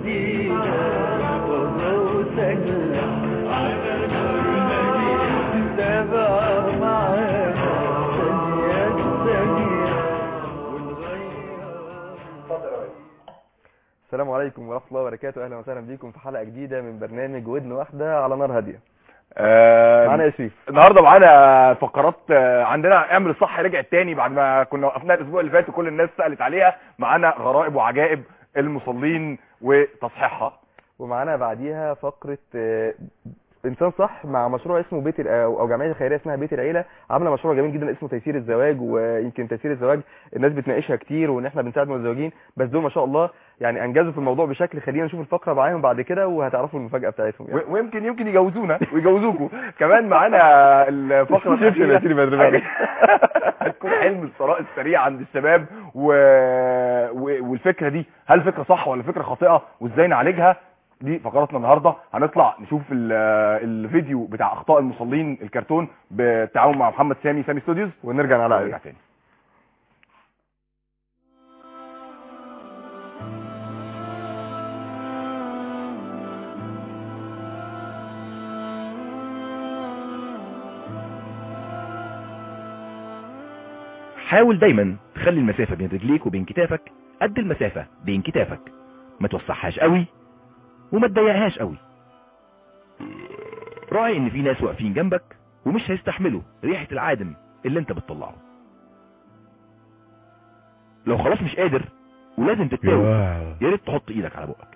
جديدة وغوصك على نور تابع معانا ثانية ثانية ونغير السلام عليكم ورحمة الله وبركاته أهلا وسهلا بيكم في حلقة جديدة من برنامج ودن واحدة على نار هادية آه، معانا ياسيف النهارده معانا فقرات آه، عندنا اعمل الصح رجعت تاني بعد ما كنا وقفنا الاسبوع اللي فات وكل الناس سالت عليها معانا غرائب وعجائب المصلين وتصحيحها ومعانا بعديها فقرة آه، انسان صح مع مشروع اسمه بيت ال- او أو جمعيه خيريه اسمها بيت العيله عامله مشروع جميل جدا اسمه تيسير الزواج ويمكن تيسير الزواج الناس بتناقشها كتير وان احنا بنساعد المتزوجين بس دول ما شاء الله يعني انجزوا في الموضوع بشكل خلينا نشوف الفقره معاهم بعد كده وهتعرفوا المفاجاه بتاعتهم يعني. و- ويمكن يمكن يجوزونا ويجوزوكوا كمان معانا الفقره شوف يا ياسين بدري بقى. هتكون حلم الثراء السريع عند الشباب و... و... والفكره دي هل فكره صح ولا فكره خاطئه وازاي نعالجها دي فقراتنا النهارده هنطلع نشوف ال- الفيديو بتاع اخطاء المصلين الكرتون بالتعاون مع محمد سامي سامي ستوديوز ونرجع نعلق نرجع عليه تاني حاول دايما تخلي المسافة بين رجليك وبين كتافك قد المسافة بين كتافك ما توسعهاش قوي وما تضيقهاش قوي راعي ان في ناس واقفين جنبك ومش هيستحملوا ريحة العادم اللي انت بتطلعه لو خلاص مش قادر ولازم تتاوب يا ريت تحط ايدك على بقك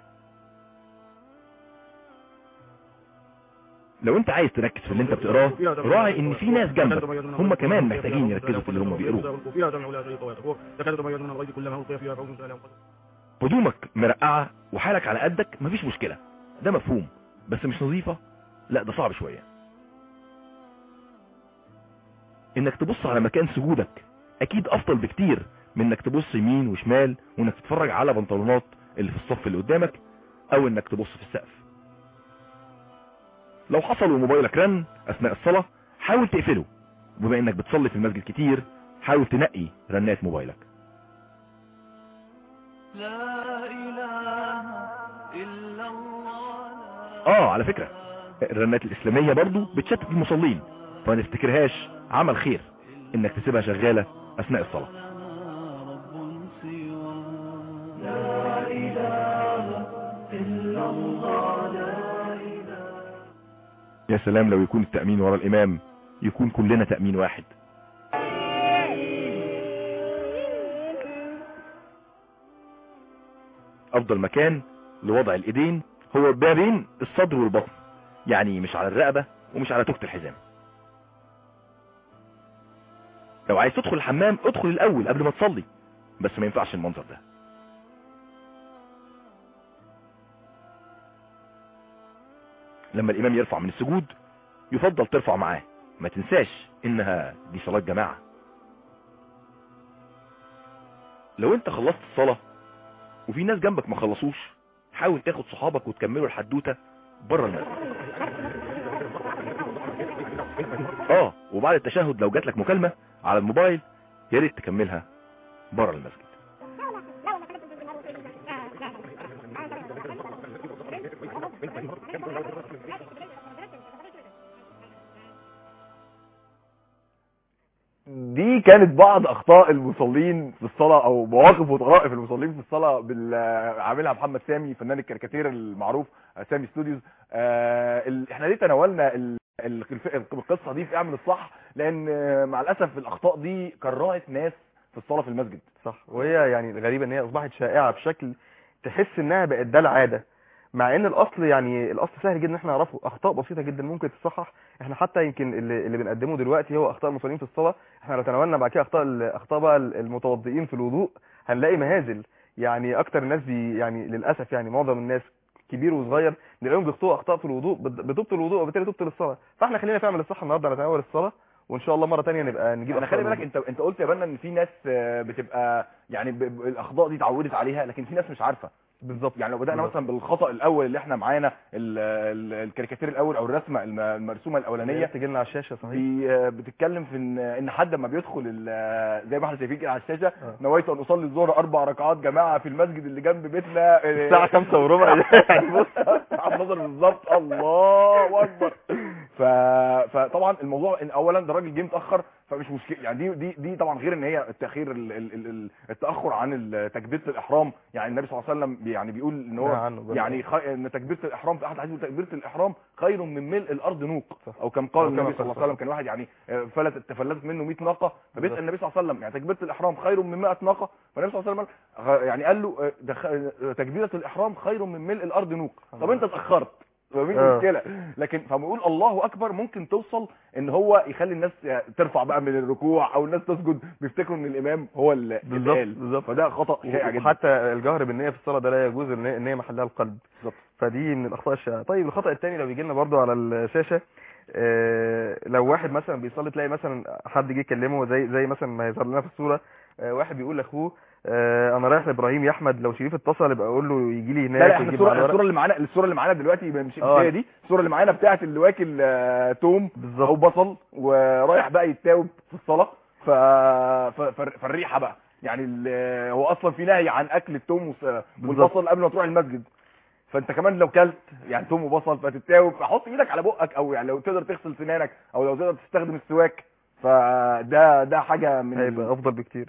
لو انت عايز تركز في اللي انت بتقراه راعي ان في ناس جنبك هم كمان محتاجين يركزوا في اللي هم بيقروه هدومك مرقعة وحالك على قدك مفيش مشكلة ده مفهوم بس مش نظيفة لا ده صعب شوية انك تبص على مكان سجودك اكيد افضل بكتير من انك تبص يمين وشمال وانك تتفرج على بنطلونات اللي في الصف اللي قدامك او انك تبص في السقف لو حصل وموبايلك رن اثناء الصلاة حاول تقفله وبما انك بتصلي في المسجد كتير حاول تنقي رنات موبايلك لا إله إلا الله اه على فكرة الرنات الاسلامية برضو بتشتت المصلين فما نفتكرهاش عمل خير انك تسيبها شغالة اثناء الصلاة رب سوى لا إله إلا الله لا إله يا سلام لو يكون التأمين ورا الامام يكون كلنا تأمين واحد افضل مكان لوضع الايدين هو ما بين الصدر والبطن يعني مش على الرقبة ومش على تكت الحزام لو عايز تدخل الحمام ادخل الاول قبل ما تصلي بس ما ينفعش المنظر ده لما الامام يرفع من السجود يفضل ترفع معاه ما تنساش انها دي صلاة جماعة لو انت خلصت الصلاة وفي ناس جنبك ما خلصوش حاول تاخد صحابك وتكملوا الحدوتة بره المسجد اه وبعد التشهد لو جات لك مكالمة على الموبايل يا ريت تكملها بره المسجد دي كانت بعض اخطاء المصلين في الصلاه او مواقف وطرائف المصلين في الصلاه بال- عاملها محمد سامي فنان الكاريكاتير المعروف آه، سامي ستوديوز آه، ال- احنا ليه تناولنا ال- ال- الف- القصه دي في اعمل الصح لان آه، مع الاسف الاخطاء دي كرهت ناس في الصلاه في المسجد صح وهي يعني الغريبة ان هي اصبحت شائعة بشكل تحس انها بقت ده العادة مع ان الاصل يعني الاصل سهل جدا ان احنا نعرفه اخطاء بسيطة جدا ممكن تصحح احنا حتى يمكن اللي, اللي بنقدمه دلوقتي هو اخطاء المصلين في الصلاة احنا لو تناولنا بعد كده اخطاء ال- اخطاء بقى المتوضئين في الوضوء هنلاقي مهازل يعني اكتر الناس بي يعني للاسف يعني معظم الناس كبير وصغير نلاقيهم بيخطئوا اخطاء في الوضوء بت- بتبطل الوضوء وبالتالي تبطل الصلاه فاحنا خلينا في عمل الصح النهارده نتناول الصلاه وان شاء الله مره تانية نبقى نجيب انا خلي أخطاء بالك انت انت قلت يا بنا ان في ناس آه، بتبقى يعني ب... ب- الاخطاء دي اتعودت عليها لكن في ناس مش عارفه بالظبط يعني لو بدانا بالظبط. مثلا بالخطا الاول اللي احنا معانا ال... ال... الكاريكاتير الاول او الرسمه الم- المرسومه الاولانيه تجي لنا على الشاشه صحيح بي... آه، بتتكلم في ان ان حد لما بيدخل ال... زي ما احنا شايفين كده على الشاشه آه. نويت ان اصلي الظهر اربع ركعات جماعه في المسجد اللي جنب بيتنا الساعه 5 وربع يعني بص على النظر بالظبط الله اكبر ف... فطبعا الموضوع ان اولا ده راجل جه متاخر فمش مشكله يعني دي دي دي طبعا غير ان هي التاخير ال... ال... ال... ال- التاخر عن ال- تكبيره الاحرام يعني النبي صلى الله عليه وسلم بي- يعني بيقول ان نهى هو عنه بل- يعني خ... ان تكبيره الاحرام في احد الحديث بيقول تكبيره الاحرام خير من ملء الارض نوق صح. او كما قال أو كما النبي صلى قال الله عليه وسلم كان واحد يعني آه، فلتت تفلتت منه 100 ناقه فبيسال النبي صلى الله عليه وسلم يعني تكبيره الاحرام خير من 100 ناقه فالنبي صلى الله عليه وسلم قال- يعني قال له آه، ده خ... آه، تكبيره الاحرام خير من ملء الارض نوق طب انت اتاخرت مفيش آه. مشكله لكن فبيقول الله اكبر ممكن توصل ان هو يخلي الناس ترفع بقى من الركوع او الناس تسجد بيفتكروا ان الامام هو اللي بالظبط قال. بالظبط فده خطا شائع جدا وحتى الجهر بالنية في الصلاة ده لا يجوز ان هي- ان هي محلها القلب بالظبط. فدي من الاخطاء الشائعة طيب الخطأ الثاني لو بيجي لنا برضه على الشاشة آه، لو واحد مثلا بيصلي تلاقي مثلا حد جه يكلمه زي زي مثلا ما يظهر لنا في الصورة آه، واحد بيقول لاخوه آه، انا رايح لابراهيم يا احمد لو شريف اتصل يبقى اقول له يجي لي هناك لا لا احنا ويجيب الصوره معاه الورق. الصوره اللي معانا الصوره اللي معانا دلوقتي مش مش آه. هي دي الصوره اللي معانا بتاعت اللي واكل آه، توم بالظبط. او بصل ورايح بقى يتاوب في الصلاه ف... ف... فالر- فالريحه بقى يعني ال- هو اصلا في نهي عن اكل التوم والس- والبصل قبل ما تروح المسجد فانت كمان لو كلت يعني توم وبصل فتتاوب حط ايدك على بقك او يعني لو تقدر تغسل سنانك او لو تقدر تستخدم السواك فده ده حاجه من ال- هيبقى افضل بكتير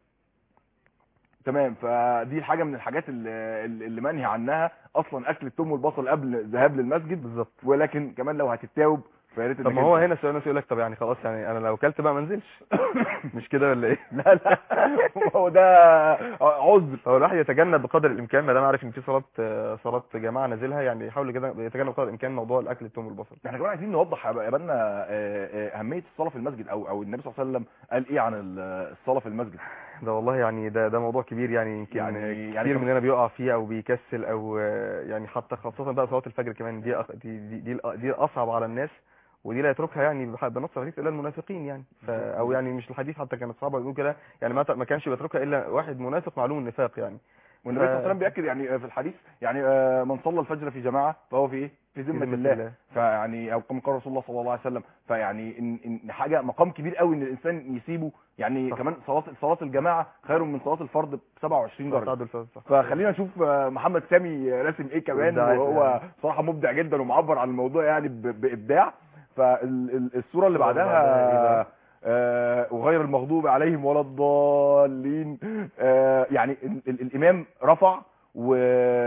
تمام فدي حاجه من الحاجات اللي, اللي منهي عنها اصلا اكل التوم والبصل قبل الذهاب للمسجد بالظبط ولكن كمان لو هتتاوب فيا ريت طب إنك ما هو أنت- هنا السؤال الناس يقول لك طب يعني خلاص يعني انا لو كلت بقى ما انزلش مش كده ولا ايه لا لا هو ده عذر هو الواحد يتجنب بقدر الامكان ما دام عارف ان في صلاه آه، صلاه جماعه نازلها يعني يحاول كده يتجنب بقدر الامكان موضوع الاكل التوم والبصل احنا كمان عايزين نوضح يا بنا آه، آه، اهميه الصلاه في المسجد او او النبي صلى الله عليه وسلم قال ايه عن ال- الصلاه في المسجد ده والله يعني ده ده موضوع كبير يعني يمكن يعني- يعني يعني كتير كم- مننا بيقع فيه او بيكسل او آه، يعني حتى خاصه بقى صلاه الفجر كمان دي أخ- دي دي, دي, الأ- دي الاصعب على الناس ودي لا يتركها يعني بح- بنص الحديث الا المنافقين يعني ف او يعني مش الحديث حتى كان الصحابه بيقولوا كده يعني ما ما كانش بيتركها الا واحد منافق معلوم النفاق يعني والنبي ف- صلى الله عليه وسلم بياكد يعني في الحديث يعني آه، من صلى الفجر في جماعه فهو في ايه في ذمه ذمة الله الله. فيعني او كما قال رسول الله صلى الله عليه وسلم فيعني ان ان حاجه مقام كبير قوي ان الانسان يسيبه يعني صح. كمان صلاه صلاه الجماعه خير من صلاه الفرد ب 27 درجه تعدل صح صح. فخلينا نشوف آه، محمد سامي راسم ايه كمان إبداعات وهو يعني. صراحه مبدع جدا ومعبر عن الموضوع يعني ب- بابداع فالصوره اللي الصورة اللي بعدها إيه بعدها بقى؟ آه، وغير المغضوب عليهم ولا الضالين آه، يعني ال ال الامام رفع و...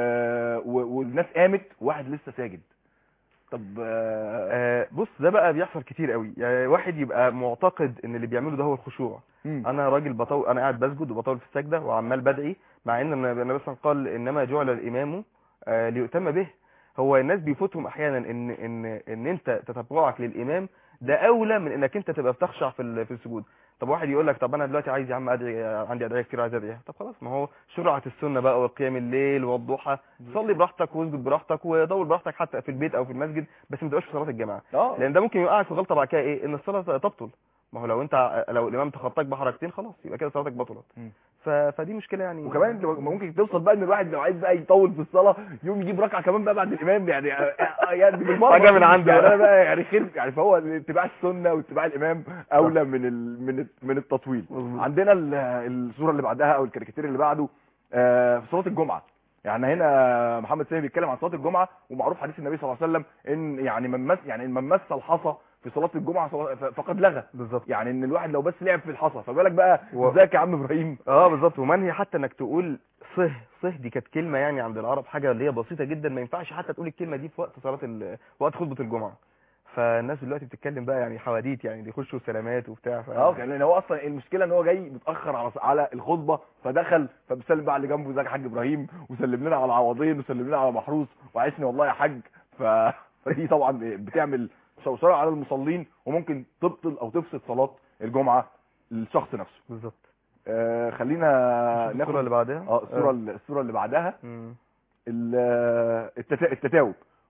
و... والناس قامت وواحد لسه ساجد طب آه، آه، بص ده بقى بيحصل كتير قوي يعني واحد يبقى معتقد ان اللي بيعمله ده هو الخشوع مم. انا راجل بطول انا قاعد بسجد وبطول في السجده وعمال بدعي مع ان النبي النبي صلى الله عليه وسلم قال انما جعل الامام آه، ليؤتم به هو الناس بيفوتهم احيانا ان ان ان انت تتبعك للامام ده اولى من انك انت تبقى بتخشع في ال- في السجود طب واحد يقول لك طب انا دلوقتي عايز يا عم ادعي عندي ادعيه كتير عايز ادعيها طب خلاص ما هو شرعه السنه بقى وقيام الليل والضحى صلي براحتك واسجد براحتك ودور براحتك حتى في البيت او في المسجد بس ما تبقاش في صلاه الجماعه اه لان ده ممكن يوقعك في غلطه بعد كده ايه ان الصلاه تبطل ما هو لو انت لو الامام تخطاك بحركتين خلاص يبقى كده صلاتك بطلت مم. ف... فدي مشكله يعني وكمان انت ممكن توصل بقى ان الواحد لو عايز بقى يطول في الصلاه يوم يجيب ركعه كمان بقى بعد الامام يعني آه، آه، يعني بالمره حاجة من عنده يعني بقى. انا بقى يعني خير يعني فهو اتباع السنه واتباع الامام اولى من ال من ال من التطويل مظبوط. عندنا ال- الصوره اللي بعدها او الكاريكاتير اللي بعده آه، في صلاه الجمعه يعني هنا محمد سامي بيتكلم عن صلاه الجمعه ومعروف حديث النبي صلى الله عليه وسلم ان يعني من مس يعني من مس الحصى في صلاه الجمعه صلا- ف- فقد لغى بالظبط يعني ان الواحد لو بس لعب في الحصى فبالك بقى و- ازيك يا عم ابراهيم اه بالظبط ومنهي حتى انك تقول صه صه دي كانت كلمه يعني عند العرب حاجه اللي هي بسيطه جدا ما ينفعش حتى تقول الكلمه دي في وقت صلاه ال... وقت خطبه الجمعه فالناس دلوقتي بتتكلم بقى يعني حواديت يعني بيخشوا سلامات وبتاع ف... اه كان لان هو اصلا المشكله ان هو جاي متاخر على على الخطبه فدخل فبيسلم بقى على اللي جنبه ازيك يا حاج ابراهيم وسلم لنا على عوضين وسلم لنا على محروس وعايشني والله يا حاج ف... فدي طبعا بتعمل شوشره على المصلين وممكن تبطل او تفسد صلاه الجمعه للشخص نفسه بالظبط آه خلينا الصوره اللي ناخد بعدها اه الصوره الصوره اللي بعدها مم. ال- التتا- التتاوب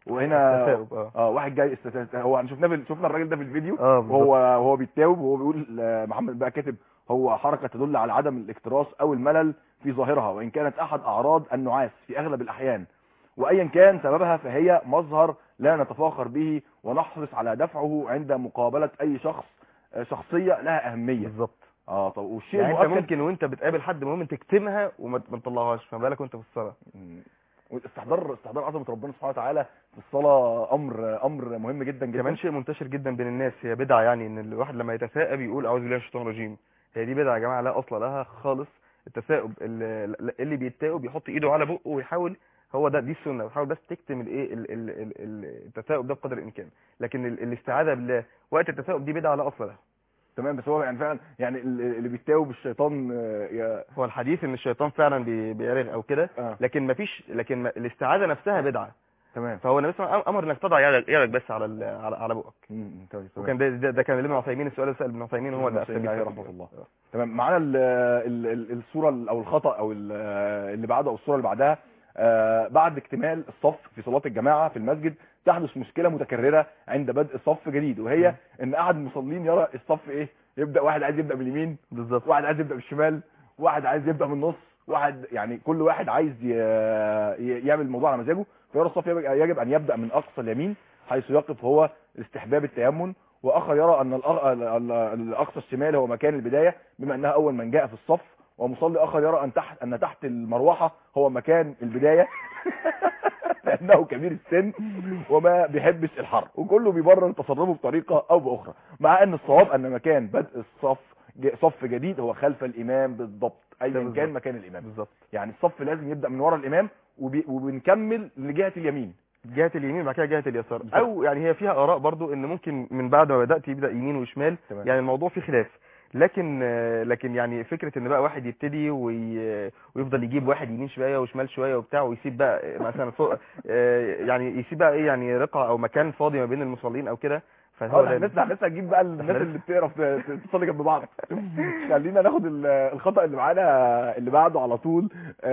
وهنا التثاؤب اه اه واحد جاي است- هو احنا شفناه في شفنا الراجل ده في الفيديو اه بالظبط. وهو وهو بيتاوب وهو بيقول آه، محمد بقى كاتب هو حركه تدل على عدم الاكتراث او الملل في ظاهرها وان كانت احد اعراض النعاس في اغلب الاحيان وايا كان سببها فهي مظهر لا نتفاخر به ونحرص على دفعه عند مقابله اي شخص آه، شخصيه لها اهميه بالظبط اه طب والشيء يعني انت المؤكد ممكن وانت بتقابل حد مهم تكتمها وما ما تطلعهاش فما بالك وانت في الصلاه مم. واستحضار استحضار عظمه ربنا سبحانه وتعالى في الصلاه امر امر مهم جدا جدا كمان شيء منتشر جدا بين الناس هي بدعه يعني ان الواحد لما يتثاءب يقول اعوذ بالله من الشيطان الرجيم هي دي بدعه يا جماعه لا اصل لها خالص التثاؤب اللي اللي بيتثاؤب يحط ايده على بقه ويحاول هو ده دي السنه بتحاول بس تكتم الايه ال- ال- ال- ال- التثاؤب ده بقدر الامكان لكن ال- الاستعاذه بالله وقت التثاؤب دي بدعه لا اصل لها تمام بس هو يعني فعلا يعني ال- اللي بيتاوب الشيطان آه، يا هو الحديث ان الشيطان فعلا بي- بيرغ او كده اه لكن مفيش لكن ما- الاستعاذه نفسها بدعه تمام فهو النبي صلى الله عليه وسلم امر انك تضع يدك يدك بس على ال- على على بقك مم، تمام تمام. وكان ده, ده, ده كان ابن عثيمين السؤال اللي سال ابن عثيمين هو اللي ابن افتى عثيمين بيه عليه رحمة الله. آه. تمام معانا ال- ال- ال- الصوره ال- او الخطا او ال- اللي بعده او الصوره اللي بعدها آه، بعد اكتمال الصف في صلاه الجماعه في المسجد تحدث مشكله متكرره عند بدء صف جديد وهي ان احد المصلين يرى الصف ايه يبدا واحد عايز يبدا من اليمين بالظبط واحد عايز يبدا بالشمال واحد عايز يبدا من النص واحد يعني كل واحد عايز ي- ي- يعمل الموضوع على مزاجه فيرى الصف يجب- يجب ان يبدا من اقصى اليمين حيث يقف هو استحباب التيمم واخر يرى ان الأغ- ال- ال- الاقصى الشمال هو مكان البدايه بما انها اول من جاء في الصف ومصلي اخر يرى ان تحت ان تحت المروحه هو مكان البدايه لانه كبير السن وما بيحبش الحر وكله بيبرر تصرفه بطريقه او باخرى مع ان الصواب ان مكان بدء الصف ج- صف جديد هو خلف الامام بالضبط ده ايا بالظبط. كان مكان الامام بالظبط يعني الصف لازم يبدا من ورا الامام وبي وبنكمل لجهه اليمين جهه اليمين بعد كده جهه اليسار بالظبط. او يعني هي فيها اراء برضو ان ممكن من بعد ما بدات يبدا يمين وشمال تمام. يعني الموضوع فيه خلاف لكن آه، لكن يعني فكره ان بقى واحد يبتدي وي... ويفضل يجيب واحد يمين شويه وشمال شويه وبتاع ويسيب بقى مثلا فوق آه، يعني يسيب بقى ايه يعني رقعه او مكان فاضي ما بين المصلين او كده فهو اه ده لسه لسه هتجيب بقى الناس اللي بتقرا في- تصلي جنب بعض خلينا ناخد ال- الخطا اللي معانا اللي بعده على طول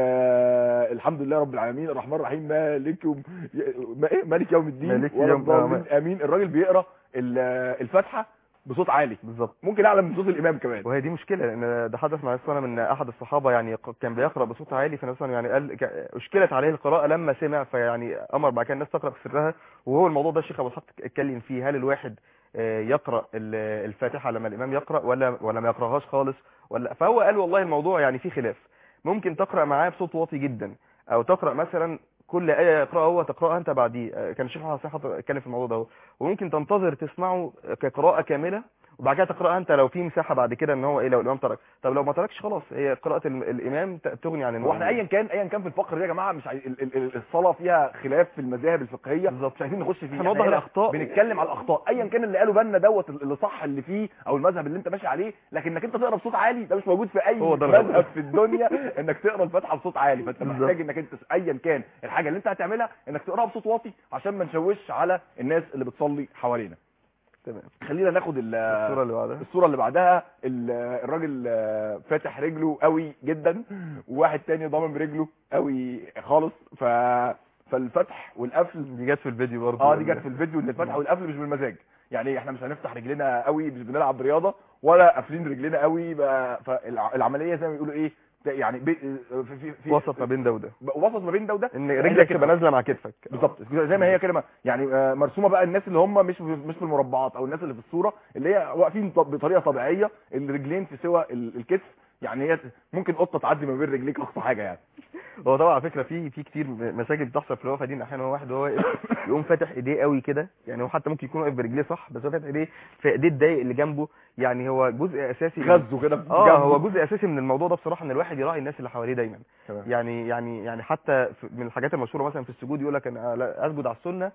آه الحمد لله رب العالمين الرحمن الرحيم مالك يوم ما ايه مالك يوم الدين مالك ولا يوم- الضالين امين الراجل بيقرا ال- الفاتحه بصوت عالي بالظبط ممكن اعلى من صوت الامام كمان وهي دي مشكله لان ده حدث مع الصلاه من احد الصحابه يعني ق- كان بيقرا بصوت عالي فالنبي صلى الله عليه وسلم يعني قال ك- اشكلت عليه القراءه لما سمع فيعني امر بعد كده الناس تقرا بسرها وهو الموضوع ده الشيخ ابو الحق اتكلم فيه هل الواحد آه، يقرا ال- الفاتحه لما الامام يقرا ولا ولا ما يقراهاش خالص ولا فهو قال والله الموضوع يعني فيه خلاف ممكن تقرا معاه بصوت واطي جدا او تقرا مثلا كل ايه يقراها هو تقراها انت بعديه آه، كان الشيخ محمد حسين حاطط- اتكلم في الموضوع ده هو. وممكن تنتظر تسمعه كقراءه كامله وبعد كده تقراها انت لو في مساحه بعد كده ان هو ايه لو الامام ترك طب لو ما تركش خلاص هي قراءه ال- الامام ت- تغني عن هو احنا المأموم. ايا كان ايا كان في الفقر ده يا جماعه مش عاي... ال- ال- ال- الصلاه فيها خلاف في المذاهب الفقهيه بالظبط. مش عايزين نخش فيه هنوضح احنا هنا الأخطاء. بنتكلم على الاخطاء ايا كان اللي قالوا بالنا دوت اللي صح اللي فيه او المذهب اللي انت ماشي عليه لكن انك انت تقرا بصوت عالي ده مش موجود في اي هو ده الغلط. مذهب في الدنيا انك تقرا الفاتحه بصوت عالي فانت بالظبط. محتاج انك انت ايا كان الحاجه اللي انت هتعملها انك تقراها بصوت واطي عشان ما نشوش على الناس اللي بتصلي حوالينا تمام خلينا ناخد ال- الصوره اللي بعدها الصوره اللي بعدها ال- الراجل آه، فاتح رجله قوي جدا وواحد تاني ضامن برجله قوي خالص ف فالفتح والقفل دي جت في الفيديو برضه اه دي جت في الفيديو ان الفتح والقفل مش بالمزاج يعني احنا مش هنفتح رجلنا قوي مش بنلعب رياضه ولا قافلين رجلنا قوي بقى- فالعمليه زي ما بيقولوا ايه يعني بي في في في وسط ما بين ده وده وسط ما بين ده وده ان هي رجلك كده. تبقى نازله مع كتفك بالظبط زي ما هي كده ما- يعني آه، مرسومه بقى الناس اللي هم مش مش في المربعات او الناس اللي في الصوره اللي هي واقفين ط- بطريقه طبيعيه الرجلين في سوى ال- الكتف يعني هي ممكن قطه تعدي ما بين رجليك اقصى حاجه يعني هو طبعا على فكره في في كتير مشاكل بتحصل في الوقفه دي ان احيانا هو واحد وهو واقف يقوم فاتح ايديه قوي كده يعني هو حتى ممكن يكون واقف برجليه صح بس هو فاتح ايديه في ايديه الضيق اللي جنبه يعني هو جزء اساسي من- غزه كده في اه جنبه. هو جزء اساسي من الموضوع ده بصراحه ان الواحد يراعي الناس اللي حواليه دايما تمام. يعني يعني يعني حتى في- من الحاجات المشهوره مثلا في السجود يقول لك انا لا اسجد على السنه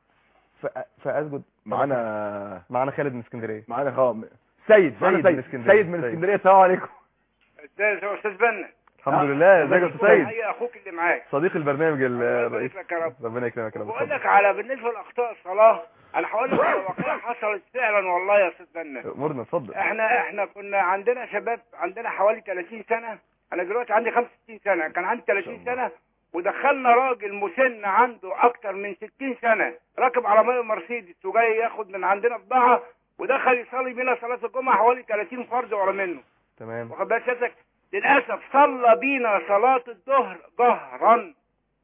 ف- فاسجد معانا معانا خالد من اسكندريه معانا خام سيد معانا سيد من سيد اسكندرية. سيد من سيد. اسكندريه السلام عليكم ازاي يا استاذ بنا الحمد آه. لله ازيك يا استاذ سيد هي اخوك اللي معاك صديق البرنامج الله الرئيس يبارك لك يا رب ربنا يكرمك يا رب بقول اتفضل. لك على بالنسبه لاخطاء الصلاه انا هقول لك على واقعه حصلت فعلا والله يا استاذ بنا امورنا اتفضل احنا احنا كنا عندنا شباب عندنا حوالي 30 سنه انا دلوقتي عندي 65 سنه كان عندي 30 سنه ودخلنا راجل مسن عنده اكتر من 60 سنه راكب عربيه مرسيدس وجاي ياخد من عندنا بضاعه ودخل يصلي بينا صلاه الجمعه حوالي 30 فرد ورا منه تمام واخد بالك سيادتك للاسف صلى بينا صلاه الظهر جهرا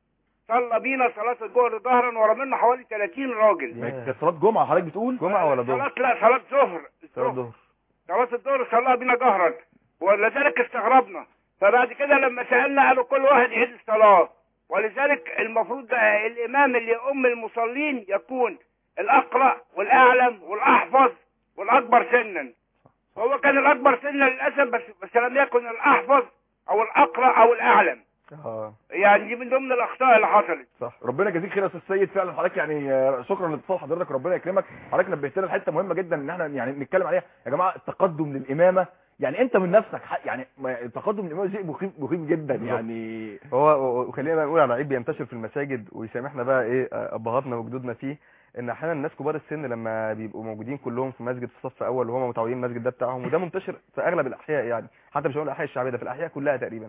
صلى بينا صلاه الظهر جهرا ورا منه حوالي 30 راجل ياه. كانت صلاه جمعه حضرتك بتقول جمعة ولا ظهر صلاه لا صلاه ظهر صلاة ظهر صلاة الظهر صلاها بينا جهرا ولذلك استغربنا فبعد كده لما سألنا قالوا كل واحد يعيد الصلاة ولذلك المفروض بقى الإمام اللي يؤم المصلين يكون الأقرأ والأعلم والأحفظ والأكبر سنا هو كان الأكبر سنا للأسف بس, بس لم يكن الأحفظ أو الأقرأ أو الأعلم اه يعني دي من ضمن الأخطاء اللي حصلت صح ربنا يجازيك خير يا استاذ سيد فعلا حضرتك يعني آه، شكرا لاتصال حضرتك ربنا يكرمك حضرتك نبهتنا لحته مهمه جدا ان احنا يعني نتكلم عليها يا جماعه التقدم للامامه يعني انت من نفسك ح- يعني ما- التقدم للامامه شيء مخيف مخيف جدا بالظبط. يعني هو وخلينا بقى نقول على عيب بينتشر في المساجد ويسامحنا بقى ايه ابهاتنا وجدودنا فيه ان احيانا الناس كبار السن لما بيبقوا موجودين كلهم في مسجد في صف اول وهم متعودين المسجد ده بتاعهم وده منتشر في اغلب الاحياء يعني حتى مش هقول الاحياء الشعبيه ده في الاحياء كلها تقريبا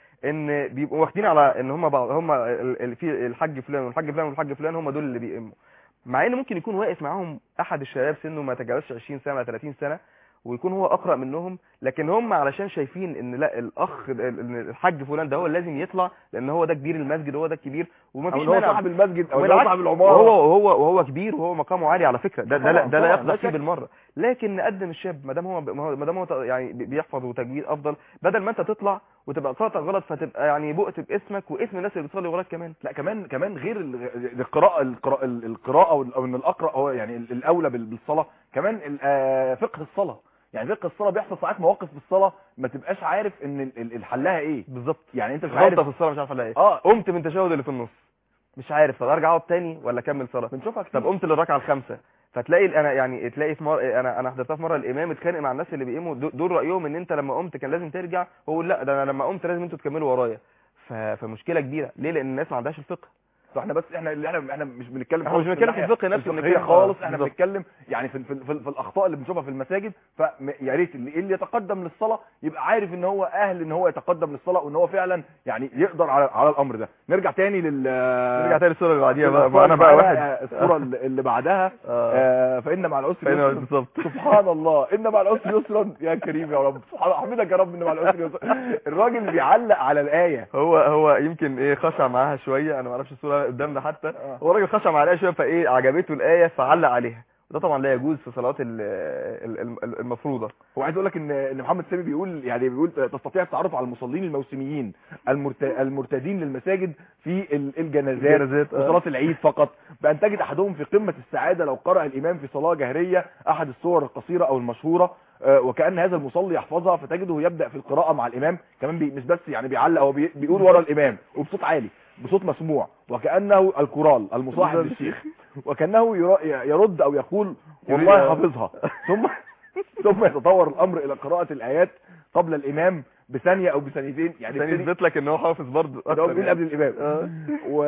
ان بيبقوا واخدين على ان هم بعض هم ال- ال- في الحاج فلان والحاج فلان والحاج فلان هم دول اللي بيئموا مع ان ممكن يكون واقف معاهم احد الشباب سنه ما تجاوزش 20 سنه ولا 30 سنه ويكون هو اقرا منهم لكن هم علشان شايفين ان لا الاخ ال- ال- الحاج فلان ده هو اللي لازم يطلع لان هو ده كبير المسجد وهو ده الكبير وما او فيش ان هو مانع صاحب المسجد او ان هو وبالعكس صاحب العماره وهو وهو وهو كبير وهو مقامه عالي على فكره ده ده لا طبعاً، ده لا طبعاً، لا يقصد فيه شك. بالمره لكن نقدم الشاب ما دام هو ما دام هو ت- يعني بي- بيحفظ وتجويد افضل بدل ما انت تطلع وتبقى قراءتك غلط فتبقى يعني بؤت باسمك واسم الناس اللي بتصلي وراك كمان لا كمان كمان غير ال- القراءه القراءه القراءه وال- او ان الاقرا هو يعني ال- الاولى بال- بالصلاه كمان ال- آه، فقه الصلاه يعني فقه الصلاه بيحصل ساعات مواقف في الصلاه ما تبقاش عارف ان ال- ال- الحلها ايه بالظبط يعني انت مش غلطه عارف في الصلاه مش عارف الاقي اه قمت من التشهد اللي في النص مش عارف طب ارجع اقعد تاني ولا اكمل صلاه بنشوفها كتير طب قمت للركعه الخامسه فتلاقي ال- انا يعني تلاقي في مره انا انا حضرتها في مره الامام اتخانق مع الناس اللي بيقيموا دو- دول رايهم ان انت لما قمت كان لازم ترجع هو لا ده انا لما قمت لازم انتوا تكملوا ورايا ف- فمشكله كبيره ليه لان الناس ما عندهاش الفقه فاحنا بس احنا اللي احنا احنا مش بنتكلم احنا مش خالص بنتكلم في الناحية الفقه نفسه، الفقهية بنتكلم- خالص آه، احنا بالظبط. بنتكلم يعني في, في, في, في الاخطاء اللي بنشوفها في المساجد فيا ريت اللي, اللي يتقدم للصلاه يبقى عارف ان هو اهل ان هو يتقدم للصلاه وان هو فعلا يعني يقدر على, على الامر ده نرجع تاني لل نرجع تاني الصوره اللي بعديها بقى الصورة ما انا بقى اللي واحد بعدها، الصوره اللي اللي بعدها اه آه، فان مع العسر فين يسرا بالظبط سبحان الله ان مع العسر يسرا يا كريم يا رب سبحان احمدك يا رب ان مع العسر يسرا الراجل بيعلق على الايه هو هو يمكن ايه خشع معاها شويه انا ما اعرفش الصوره قدامنا حتى آه. هو الراجل خشع مع الايه شويه فايه عجبته الايه فعلق عليها وده طبعا لا يجوز في صلاه ال- ال- ال- المفروضه هو عايز اقول لك ان ان محمد سامي بيقول يعني بيقول تستطيع التعرف على المصلين الموسميين المرت... المرتدين للمساجد في ال- الجنازات الجنازات، آه. وصلاه العيد فقط بان تجد احدهم في قمه السعاده لو قرأ الامام في صلاه جهريه احد الصور القصيره او المشهوره آه، وكأن هذا المصلي يحفظها فتجده يبدأ في القراءة مع الإمام كمان بي مش بس يعني بيعلق هو بي بيقول ورا الإمام وبصوت عالي بصوت مسموع وكأنه الكورال المصاحب للشيخ وكأنه يرا- يرد أو يقول والله يريد- حافظها ثم ثم يتطور الأمر إلى قراءة الآيات قبل الإمام بثانية أو بثانيتين يعني عشان يبتدي- يثبت لك ان هو حافظ برضه ده هو بيقول قبل الإمام اه و...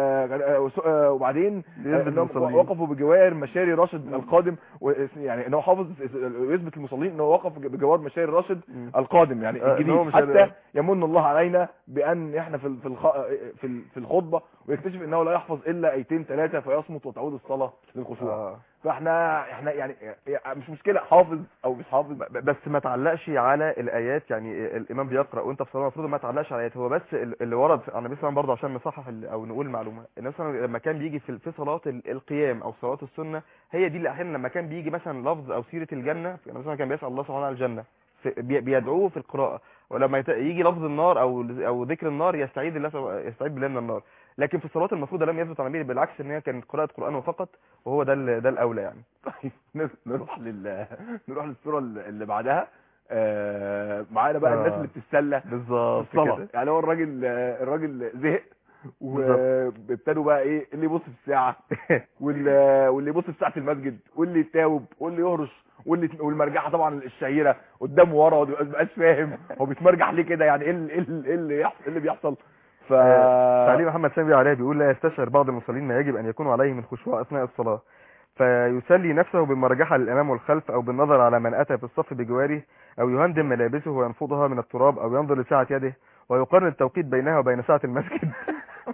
وس- وبعدين بيثبت انهم المصلين. وقفوا بجوار مشاري راشد القادم و... يعني ان هو حافظ يثبت المصلين ان هو وقف بجوار مشاري راشد مم. القادم يعني آه، إن الجديد هو مش حتى قادر- يمن الله علينا بان احنا في ال- في الخ... في ال- في الخطبه ويكتشف انه لا يحفظ الا ايتين ثلاثه فيصمت وتعود الصلاه للخشوع آه. فاحنا احنا يعني يعني مش مشكله حافظ او مش حافظ ب- بس ما تعلقش على الايات يعني الامام بيقرا وانت في صلاه المفروض ما تعلقش على الايات هو بس ال- اللي ورد عن النبي صلى الله عليه وسلم برضه عشان نصحح ال- او نقول المعلومه النبي صلى الله عليه وسلم لما كان بيجي في في صلاه ال- القيام او صلاه السنه هي دي اللي احيانا لما كان بيجي مثلا لفظ او سيره الجنه النبي صلى الله عليه وسلم كان بيسال الله سبحانه وتعالى الجنه في- بي- بيدعوه في القراءه ولما يت- يجي لفظ النار او او ذكر النار يستعيذ الله سب- يستعيذ بالله من النار لكن في الصلاه المفروضه لم يثبت عن النبي بالعكس ان هي كانت قراءه قران فقط وهو ده ال- ده الاولى يعني طيب نروح لل نروح للصوره اللي بعدها آه، معانا بقى الناس آه. اللي بتتسلى بالظبط الصلاة كده يعني هو الراجل الراجل زهق بالظبط. وابتدوا بقى ايه اللي يبص في الساعه واللي واللي يبص في ساعه المسجد واللي يتاوب واللي يهرش واللي والمرجحه طبعا الشهيره قدامه ورا وما بيبقاش فاهم هو بيتمرجح ليه كده يعني ايه اللي- ايه اللي- ايه اللي يحصل ايه اللي بيحصل ف تعليم محمد سامي عليه بيقول لا يستشعر بعض المصلين ما يجب أن يكون عليه من خشوع أثناء الصلاة فيسلي نفسه بالمرجحة للأمام والخلف أو بالنظر على من أتى في الصف بجواره أو يهندم ملابسه وينفضها من التراب أو ينظر لساعة يده ويقارن التوقيت بينها وبين ساعة المسجد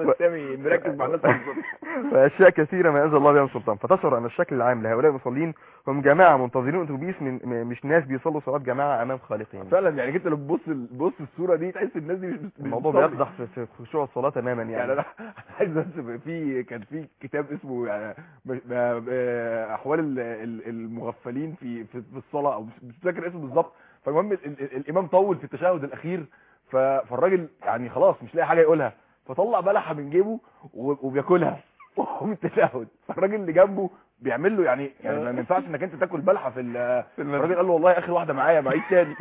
محمد سامي مركز مع الناس بالظبط. فاشياء كثيره ما انزل الله بها من سلطان فتشعر ان الشكل العام لهؤلاء المصلين هم جماعه منتظرين اتوبيس من م- مش ناس بيصلوا صلاه جماعه امام خالقهم فعلا يعني انت لما تبص بص الصوره دي تحس الناس دي مش مش الموضوع بتصلي. بيفضح في في خشوع الصلاه تماما يعني يعني انا عايز بس في كان في كتاب اسمه يعني م- م- آه، احوال ال- ال- المغفلين في في في الصلاه او مش مش فاكر اسمه بالظبط فالمهم ال- ال- الامام طول في التشهد الاخير ف- فالراجل يعني خلاص مش لاقي حاجه يقولها فطلع بلحه من جيبه و- وبياكلها وهو في التشهد فالراجل اللي جنبه بيعمل له يعني يعني ما ينفعش انك انت تاكل بلحه في ال- الراجل قال له والله اخر واحده معايا معيش تاني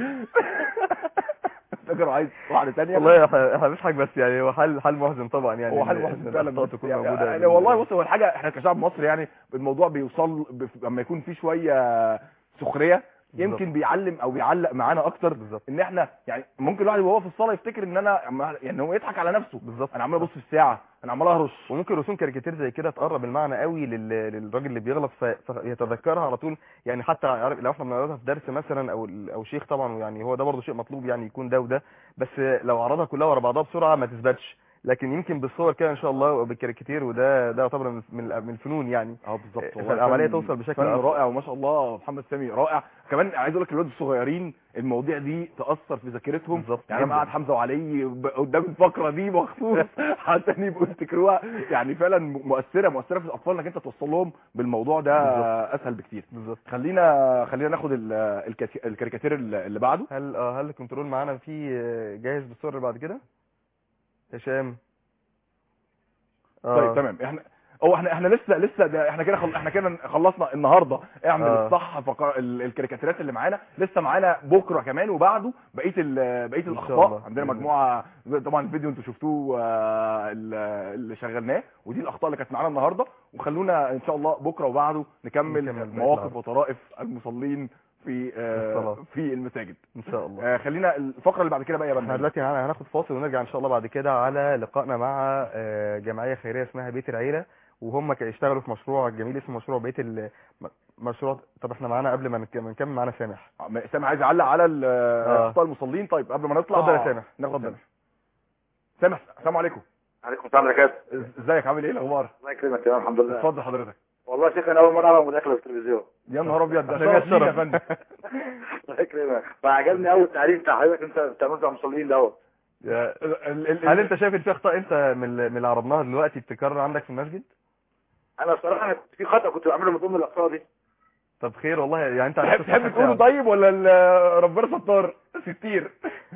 فاكر عايز واحده تانية والله احنا إحنا بنضحك بس يعني هو حل حل محزن طبعا يعني هو حل إن- محزن إن فعلا الأخطاء بس تكون يعني موجوده يعني والله بص هو الحاجه احنا كشعب مصري يعني الموضوع بيوصل بف- لما يكون في شويه سخريه يمكن بيعلم او بيعلق معانا اكتر بالظبط ان احنا يعني ممكن الواحد وهو في الصلاه يفتكر ان انا أما- يعني هو يضحك على نفسه بالظبط انا عمال ابص في الساعه انا عمال اهرش وممكن رسوم كاريكاتير زي كده تقرب المعنى قوي لل... للراجل اللي بيغلط في... فيتذكرها على طول يعني حتى عارف لو احنا بنعرضها في درس مثلا او ال- او شيخ طبعا يعني هو ده برضه شيء مطلوب يعني يكون ده وده بس لو عرضها كلها ورا بعضها بسرعه ما تثبتش لكن يمكن بالصور كده ان شاء الله وبالكاريكاتير وده ده يعتبر من من من الفنون يعني اه بالظبط والله فالعمليه فن- توصل بشكل فن أسرع. رائع وما شاء الله محمد سامي رائع كمان عايز اقول لك الولاد الصغيرين المواضيع دي تاثر في ذاكرتهم بالظبط يعني انا جداً. قاعد حمزه وعلي ب- قدام الفقره دي مخصوص عشان يبقوا يفتكروها يعني فعلا م- مؤثره مؤثره في الاطفال انك انت توصل لهم بالموضوع ده بالظبط. اسهل بكتير بالظبط خلينا خلينا ناخد ال- الكاتي- الكاريكاتير اللي اللي بعده هل اه هل الكنترول معانا في آه، جاهز بالصور اللي بعد كده هشام طيب تمام احنا هو احنا احنا لسه لسه ده احنا كده خل... احنا كده خلصنا النهارده اعمل آه. الصح فقر... ال- الكاريكاتيرات اللي معانا لسه معانا بكره كمان وبعده بقيه ال... بقيه شاء الاخطاء الله. عندنا بإذن مجموعه طبعا الفيديو انتوا شفتوه آه، ال- اللي شغلناه ودي الاخطاء اللي كانت معانا النهارده وخلونا ان شاء الله بكره وبعده نكمل نكمل بقية مواقف العرض. وطرائف المصلين في آه، الصلاة. في المساجد ان شاء الله آه، خلينا الفقره اللي بعد كده بقى يا احنا بنات دلوقتي هن- هناخد فاصل ونرجع ان شاء الله بعد كده على لقائنا مع آه، جمعيه خيريه اسمها بيت العيله وهم ك- اشتغلوا في مشروع جميل اسمه مشروع بيت ال... م- مشروع طب احنا معانا قبل ما نك- ما نكمل معانا سامح سامح عايز يعلق على ال- آه. اخطاء المصلين طيب قبل ما نطلع اتفضل يا سامح ناخد اتفضل. سامح سامح السلام عليكم عليكم السلام وبركاته إز- ازيك عامل ايه الاخبار الله يكرمك تمام الحمد لله اتفضل حضرتك والله يا شيخ انا اول مره اعمل مداخله في التلفزيون يا نهار ابيض ده احنا لينا شرف لينا يا الشرف. فندم الله يكرمك فعجبني قوي التعليم بتاع حضرتك انت بتعمله مع المصلين دوت يا- ال- ال- هل انت شايف ان في اخطاء انت من ال- من اللي عرضناها دلوقتي بتكرر عندك في المسجد انا بصراحه أنا في خطا كنت بعمله من ضمن الاخطاء دي طب خير والله يعني انت تحب عرفت تحب الصح تقوله بتاعه. طيب ولا ال- ربنا ستار ستير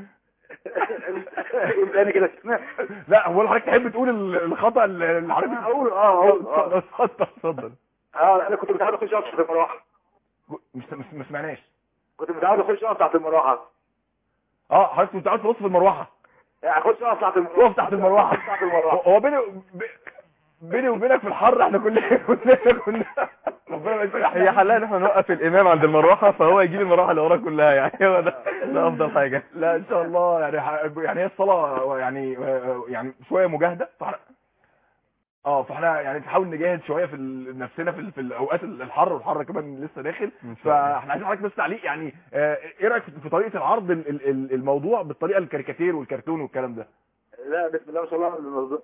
قول تاني كده شفنا لا هو حضرتك تحب تقول ال- الخطا اللي اللي عارف اقول اه اقول اه اتفضل اتفضل اه انا كنت متعود اخش اقف تحت المروحه مش مش ما سمعناش كنت متعود اخش اقف تحت المروحه اه حضرتك كنت قاعد في نص المروحه يعني اخش اقف تحت المروحه اقف تحت المروحه تحت المروحه هو بيني ب- بيني وبينك في الحر احنا كلنا كلنا كنا ربنا ما يسامح هي حلها ان احنا نوقف الامام عند المروحه فهو يجيب المروحه اللي وراه كلها يعني هو ده ده افضل حاجه لا ان شاء الله يعني ح- يعني هي الصلاه يعني يعني شويه مجاهده فاحنا اه فاحنا يعني نحاول نجاهد شويه في ال- نفسنا في ال- في الاوقات الحر والحر كمان لسه داخل ان شاء الله فاحنا عايزين حضرتك بس تعليق يعني آه، ايه رايك في طريقه العرض ال- ال- ال- الموضوع بالطريقه الكاريكاتير والكرتون والكلام ده لا بسم الله ما شاء الله الموضوع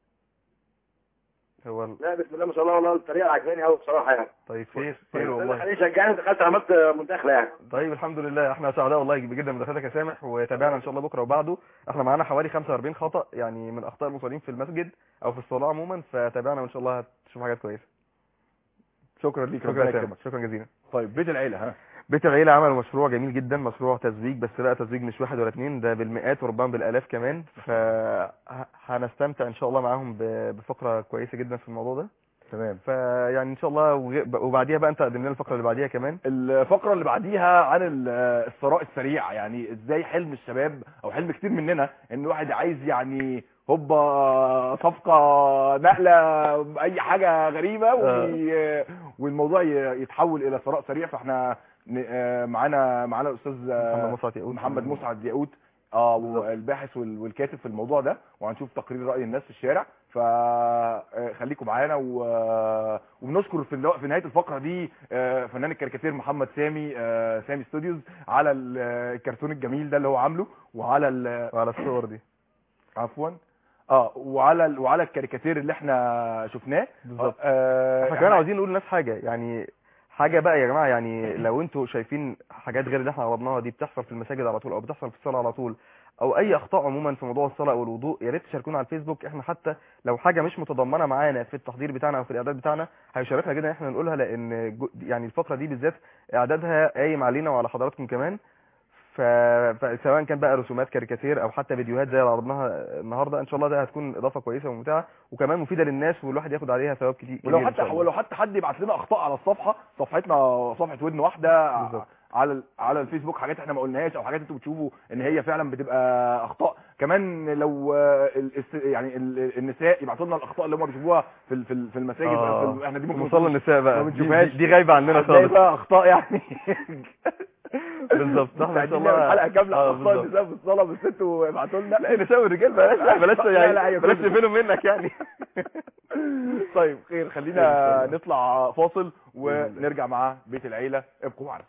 هو ال- لا بسم الله ما شاء الله والله الطريقه عجباني قوي بصراحه يعني طيب خير خير ده اللي والله خليني شجعني ودخلت عملت مداخله يعني طيب الحمد لله احنا سعداء والله جدا بمداخلتك يا سامح وتابعنا ان شاء الله بكره وبعده احنا معانا حوالي 45 خطا يعني من اخطاء المصلين في المسجد او في الصلاه عموما فتابعنا وان شاء الله هتشوف حاجات كويسه شكرا ليك شكرا ربنا يا يكرمك سامح شكرا جزيلا طيب بيت العيله ها بيت العيلة عملوا مشروع جميل جدا مشروع تزويج بس بقى تزويج مش واحد ولا اتنين ده بالمئات وربما بالالاف كمان فهنستمتع ان شاء الله معاهم ب- بفقرة كويسة جدا في الموضوع ده تمام فيعني ان شاء الله وغ- وبعديها بقى انت قدم لنا الفقرة اللي بعديها كمان الفقرة اللي بعديها عن ال- الثراء السريع يعني ازاي حلم الشباب او حلم كتير مننا ان واحد عايز يعني هوبا صفقة نقلة اي حاجة غريبة وي- والموضوع ي- يتحول الى ثراء سريع فاحنا ن- آه، معانا معانا الاستاذ محمد مسعد يقول محمد مسعد ياقوت اه والباحث وال- والكاتب في الموضوع ده وهنشوف تقرير راي الناس في الشارع فخليكم معانا و- وبنشكر في الو- في نهايه الفقره دي آه، فنان الكاريكاتير محمد سامي آه، سامي ستوديوز على ال- الكرتون الجميل ده اللي هو عامله وعلى ال- وعلى الصور دي عفوا اه وعلى ال- وعلى الكاريكاتير اللي احنا شفناه بالظبط آه احنا كمان عاوزين نقول للناس حاجه يعني حاجه بقى يا جماعه يعني لو انتوا شايفين حاجات غير اللي احنا عرضناها دي بتحصل في المساجد على طول او بتحصل في الصلاه على طول او اي اخطاء عموما في موضوع الصلاه او الوضوء يا ريت تشاركونا على الفيسبوك احنا حتى لو حاجه مش متضمنه معانا في التحضير بتاعنا او في الاعداد بتاعنا هيشرفنا جدا ان احنا نقولها لان جو- يعني الفقره دي بالذات اعدادها قايم علينا وعلى حضراتكم كمان ف... فسواء كان بقى رسومات كاريكاتير او حتى فيديوهات زي اللي عرضناها النهارده ان شاء الله ده هتكون اضافه كويسه وممتعه وكمان مفيده للناس والواحد ياخد عليها ثواب كتير ولو كبير إن حتى شاء الله. ولو حتى حد يبعت لنا اخطاء على الصفحه صفحتنا صفحه ودن واحده بالظبط. على ال- على الفيسبوك حاجات احنا ما قلناهاش او حاجات انتوا بتشوفوا ان هي فعلا بتبقى اخطاء كمان لو آه، ال- الس- يعني ال- النساء يبعتوا لنا الاخطاء اللي هم بيشوفوها في ال- في ال- في المساجد آه. في ال- احنا دي ممكن مصلى نكون- النساء ما بقى دي, بنشوفهاش. دي, دي غايبه عننا هتلاقي خالص بقى اخطاء يعني بالظبط احنا ان شاء عايزين الله نعمل حلقه كامله آه، عن اخطاء بالظبط. النساء في الصلاه بس انتوا ابعتوا لنا لا النساء والرجال بلاش لا بلاش لا، يعني لا، هي بلاش كله. نقفلهم منك يعني طيب خير خلينا إن شاء الله. نطلع فاصل بإذن الله. ونرجع مع بيت العيله ابقوا معنا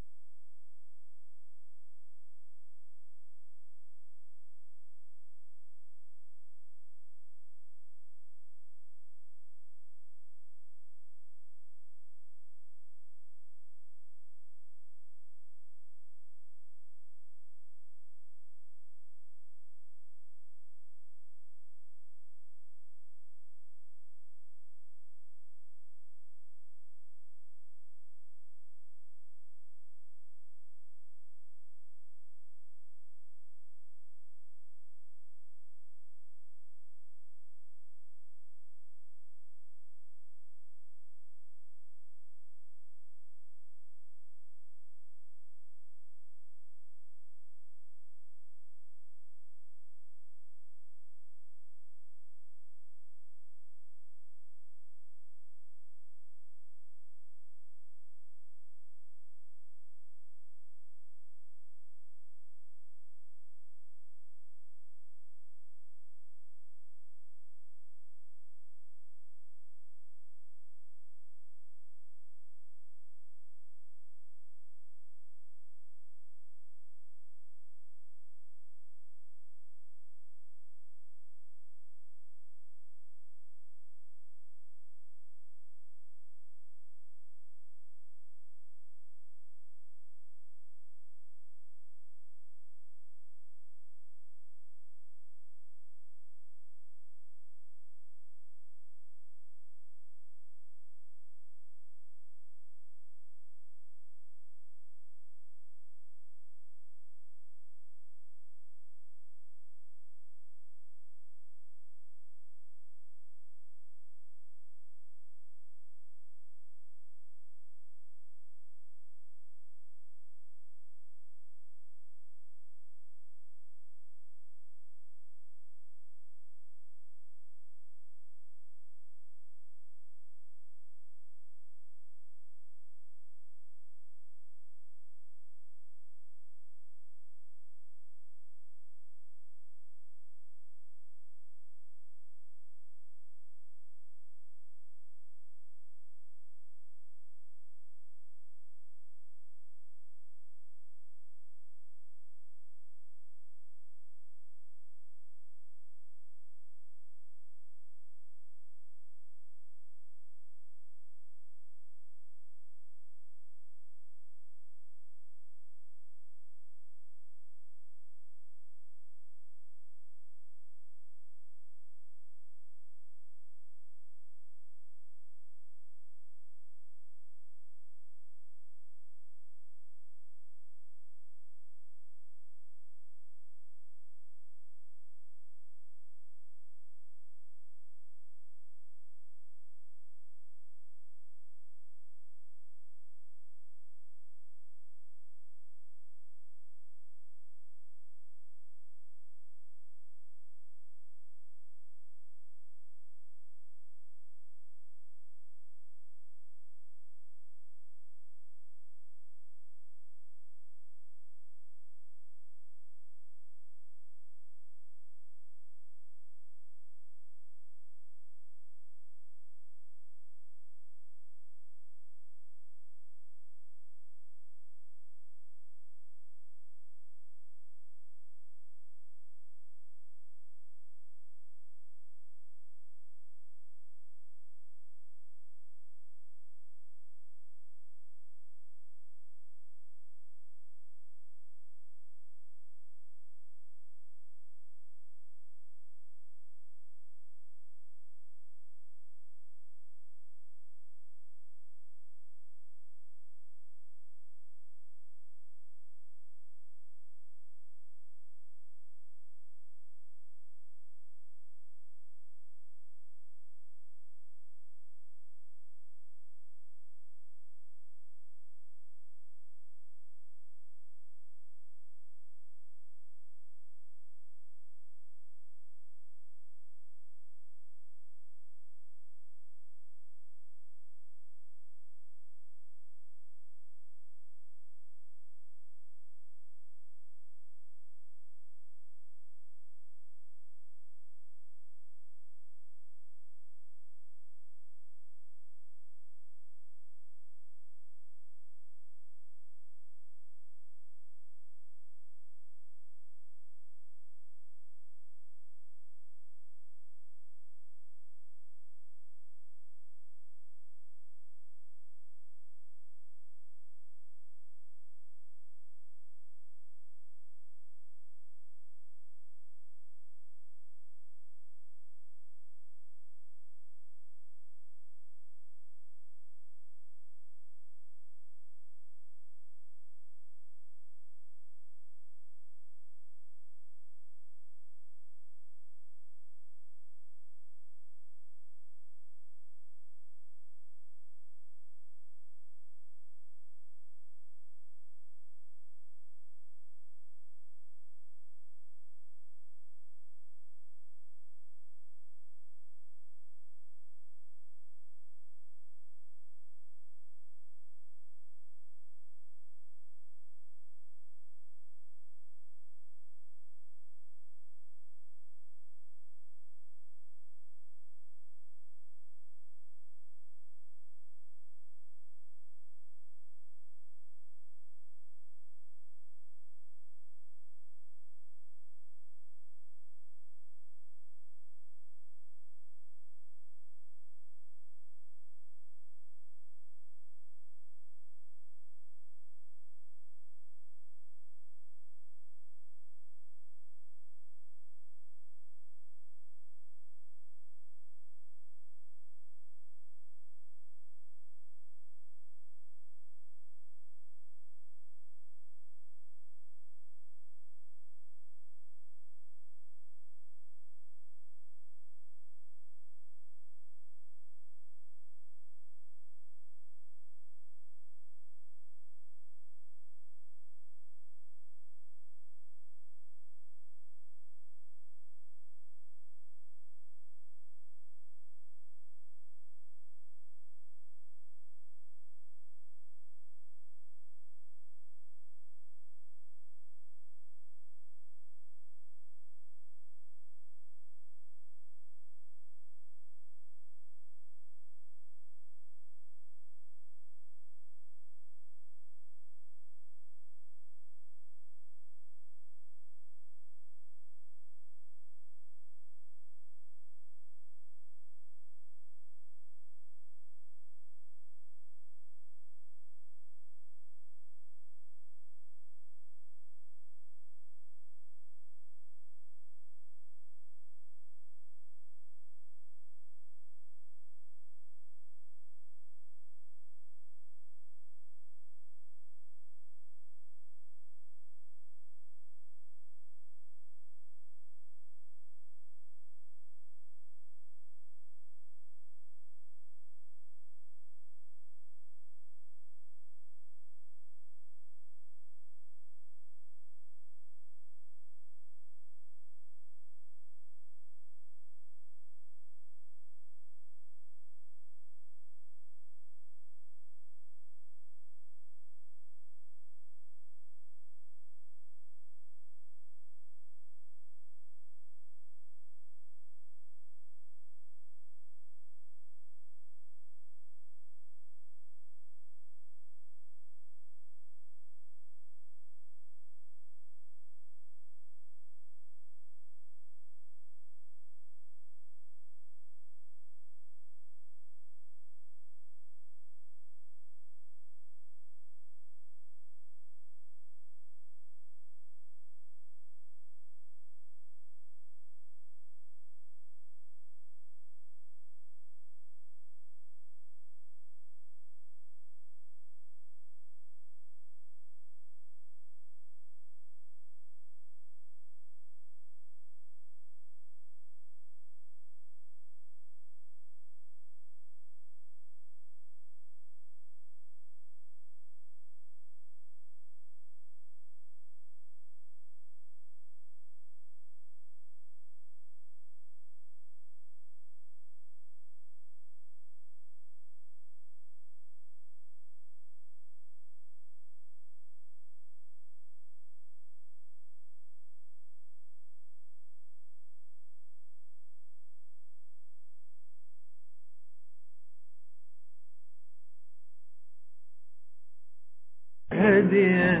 هاديا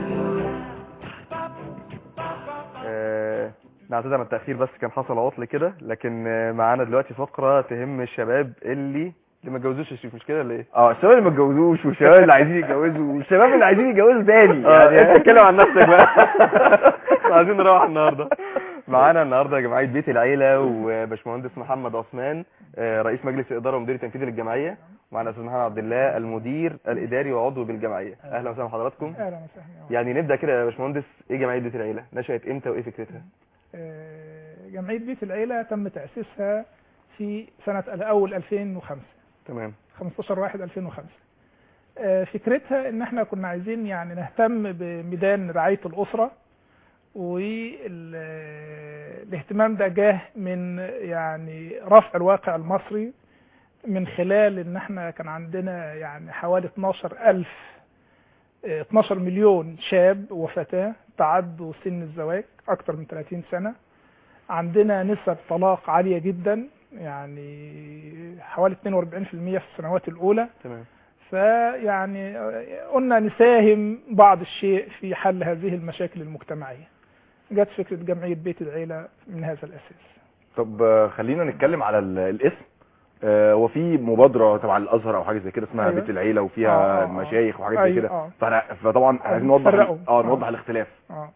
آه، نعتذر عن التأخير بس كان حصل عطل كده لكن آه، معانا دلوقتي فقرة تهم الشباب اللي اللي ما اتجوزوش يا شريف مش كده ولا ايه؟ اه الشباب اللي ما اتجوزوش والشباب اللي عايزين يتجوزوا والشباب اللي عايزين يتجوزوا تاني اه انت اتكلم عن نفسك بقى احنا عايزين نروح النهارده معانا النهارده جمعيه بيت العيله وباشمهندس محمد عثمان آه، رئيس مجلس الاداره ومدير التنفيذي للجمعيه ومعانا استاذ محمد عبد الله المدير الاداري وعضو بالجمعيه اهلا وسهلا بحضراتكم اهلا وسهلا يعني نبدا كده يا باشمهندس ايه جمعيه بيت العيله نشات امتى وايه فكرتها آه، جمعيه بيت العيله تم تاسيسها في سنه الاول 2005 تمام 15 واحد 2005 آه، فكرتها ان احنا كنا عايزين يعني نهتم بميدان رعايه الاسره والاهتمام ده جاه من يعني رفع الواقع المصري من خلال ان احنا كان عندنا يعني حوالي 12 ألف آه، 12 مليون شاب وفتاة تعدوا سن الزواج أكثر من 30 سنة عندنا نسب طلاق عالية جدا يعني حوالي 42% في السنوات الأولى تمام فيعني آه، قلنا نساهم بعض الشيء في حل هذه المشاكل المجتمعية جت فكرة جمعية بيت العيلة من هذا الأساس طب آه، خلينا نتكلم على ال- الاسم آه، هو في مبادره تبع الازهر او حاجه زي كده اسمها أيوة. بيت العيله آه، وفيها آه، آه. مشايخ وحاجات زي أيوة، كده آه. فأنا- فطبعا عايزين نوضح نفرقهم. اه آه. نوضح الاختلاف آه.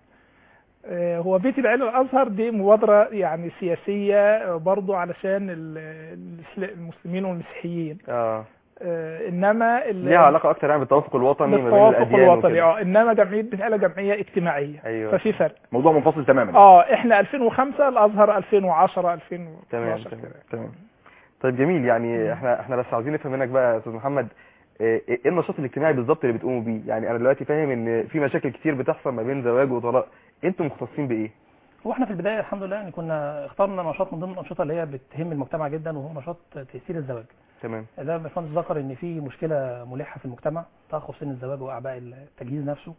آه، هو بيت العيلة الأزهر دي مبادرة يعني سياسية آه، برضو علشان ال- الإسلا- المسلمين والمسيحيين اه آه، إنما ال- ليها علاقه اكتر يعني بالتوافق الوطني ما بين بالتوافق الاديان الوطني وكده. اه انما جمعيه بيت العيله جمعيه اجتماعيه ايوه ففي فرق موضوع منفصل تماما اه احنا 2005 الازهر 2010 2012 تمام كده. تمام تمام طيب جميل يعني احنا احنا بس عاوزين نفهم منك بقى يا استاذ محمد ايه ايه النشاط الاجتماعي بالظبط اللي بتقوموا بيه يعني انا دلوقتي فاهم ان في مشاكل كتير بتحصل ما بين زواج وطلاق انتوا مختصين بايه هو احنا في البدايه الحمد لله يعني كنا اخترنا نشاط من ضمن الانشطه اللي هي بتهم المجتمع جدا وهو نشاط تيسير الزواج تمام ده باشمهندس ذكر ان في مشكله ملحه في المجتمع تاخر سن الزواج واعباء التجهيز نفسه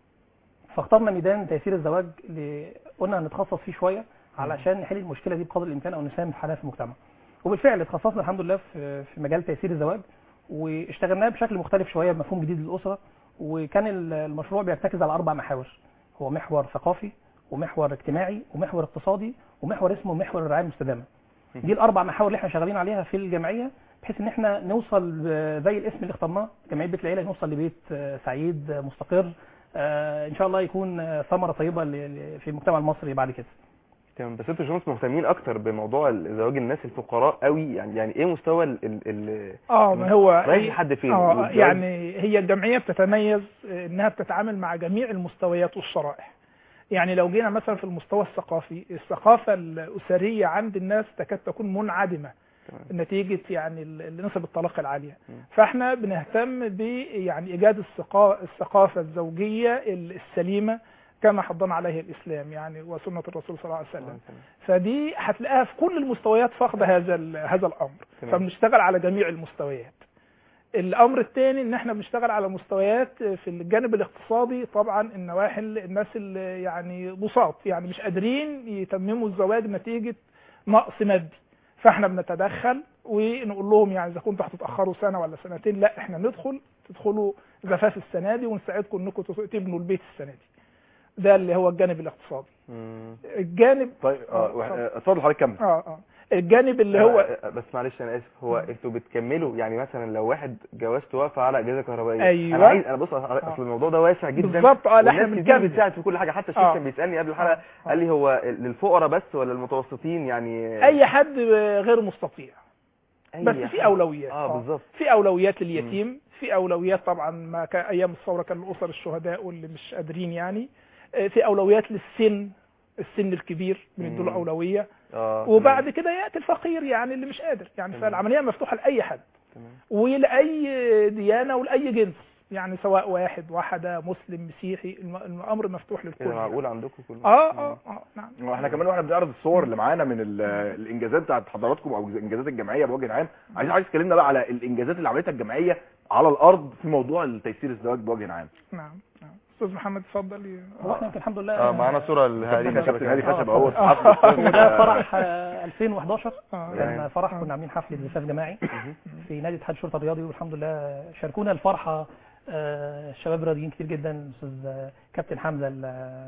فاخترنا ميدان تيسير الزواج اللي قلنا هنتخصص فيه شويه علشان نحل المشكله دي بقدر الامكان او نساهم في حلها في المجتمع وبالفعل اتخصصنا الحمد لله في في مجال تيسير الزواج واشتغلناه بشكل مختلف شويه بمفهوم جديد للاسره وكان ال- المشروع بيرتكز على اربع محاور هو محور ثقافي ومحور اجتماعي ومحور اقتصادي ومحور اسمه محور الرعايه المستدامه دي الاربع محاور اللي احنا شغالين عليها في الجمعيه بحيث ان احنا نوصل آه، زي الاسم اللي اخترناه جمعيه بيت العيله نوصل لبيت آه، سعيد آه، مستقر آه، ان شاء الله يكون آه، ثمره طيبه ل- ل- في المجتمع المصري بعد كده تمام بس انتوا شمس مهتمين اكتر بموضوع زواج الناس الفقراء قوي يعني يعني ايه مستوى ال ال ال اه ما هو رايح لحد فين اه والزواج- يعني هي الجمعيه بتتميز انها بتتعامل مع جميع المستويات والشرائح يعني لو جينا مثلا في المستوى الثقافي الثقافه الاسريه عند الناس تكاد تكون منعدمه تمام. نتيجه يعني ال- نسب الطلاق العاليه مم. فاحنا بنهتم ب يعني ايجاد الثقا- الثقافه الزوجيه السليمه كما حضنا عليه الاسلام يعني وسنه الرسول صلى الله عليه وسلم فدي هتلاقيها في كل المستويات فاقده هذا ال- هذا الامر تمام. فبنشتغل على جميع المستويات الامر الثاني ان احنا بنشتغل على مستويات في الجانب الاقتصادي طبعا النواحي الناس اللي يعني بساط يعني مش قادرين يتمموا الزواج نتيجه نقص مادي فاحنا بنتدخل ونقول لهم يعني اذا كنتوا هتتاخروا سنه ولا سنتين لا احنا ندخل تدخلوا زفاف السنه دي ونساعدكم انكم تبنوا البيت السنه دي ده اللي هو الجانب الاقتصادي مم. الجانب طيب اه آه، وح- آه، اتفضل حضرتك كمل اه اه الجانب اللي هو آه، آه، بس معلش انا اسف هو انتوا بتكملوا يعني مثلا لو واحد جوازته واقفه على اجهزه كهربائيه أيوة. انا عايز انا بص اصل الموضوع ده واسع جدا بالظبط اه لا احنا والناس كتير بنكمل بتساعد في كل حاجه حتى الشيخ آه. كان بيسالني قبل الحلقه آه. قال لي هو للفقراء بس ولا المتوسطين يعني اي حد غير مستطيع أي بس حد. في اولويات اه بالظبط في اولويات لليتيم في اولويات طبعا ما كان ايام الثوره كان الاسر الشهداء واللي مش قادرين يعني آه، في اولويات للسن السن الكبير بندوا له مم. اولويه اه وبعد كده ياتي الفقير يعني اللي مش قادر يعني تمام. فالعمليه مفتوحه لاي حد تمام. ولاي ديانه ولاي جنس يعني سواء واحد واحده مسلم مسيحي الم- الامر مفتوح للكل كده يعني. معقول عندكم كله اه اه اه نعم واحنا كمان واحنا بنعرض الصور اللي معانا من ال- الانجازات بتاعت حضراتكم او انجازات الجمعيه بوجه عام عايز عايز تكلمنا بقى على الانجازات اللي عملتها الجمعيه على الارض في موضوع تيسير الزواج بوجه عام نعم نعم استاذ محمد اتفضل هو احنا يمكن الحمد لله اه معانا صوره لهذه هادي خشبه هادي كده. خشب اهو آه. وده فرح آه، 2011 آه. كان فرح كنا عاملين حفل زفاف جماعي في نادي اتحاد الشرطه الرياضي والحمد لله شاركونا الفرحه آه، الشباب رياضيين كتير جدا الاستاذ آه، كابتن حمزه ال-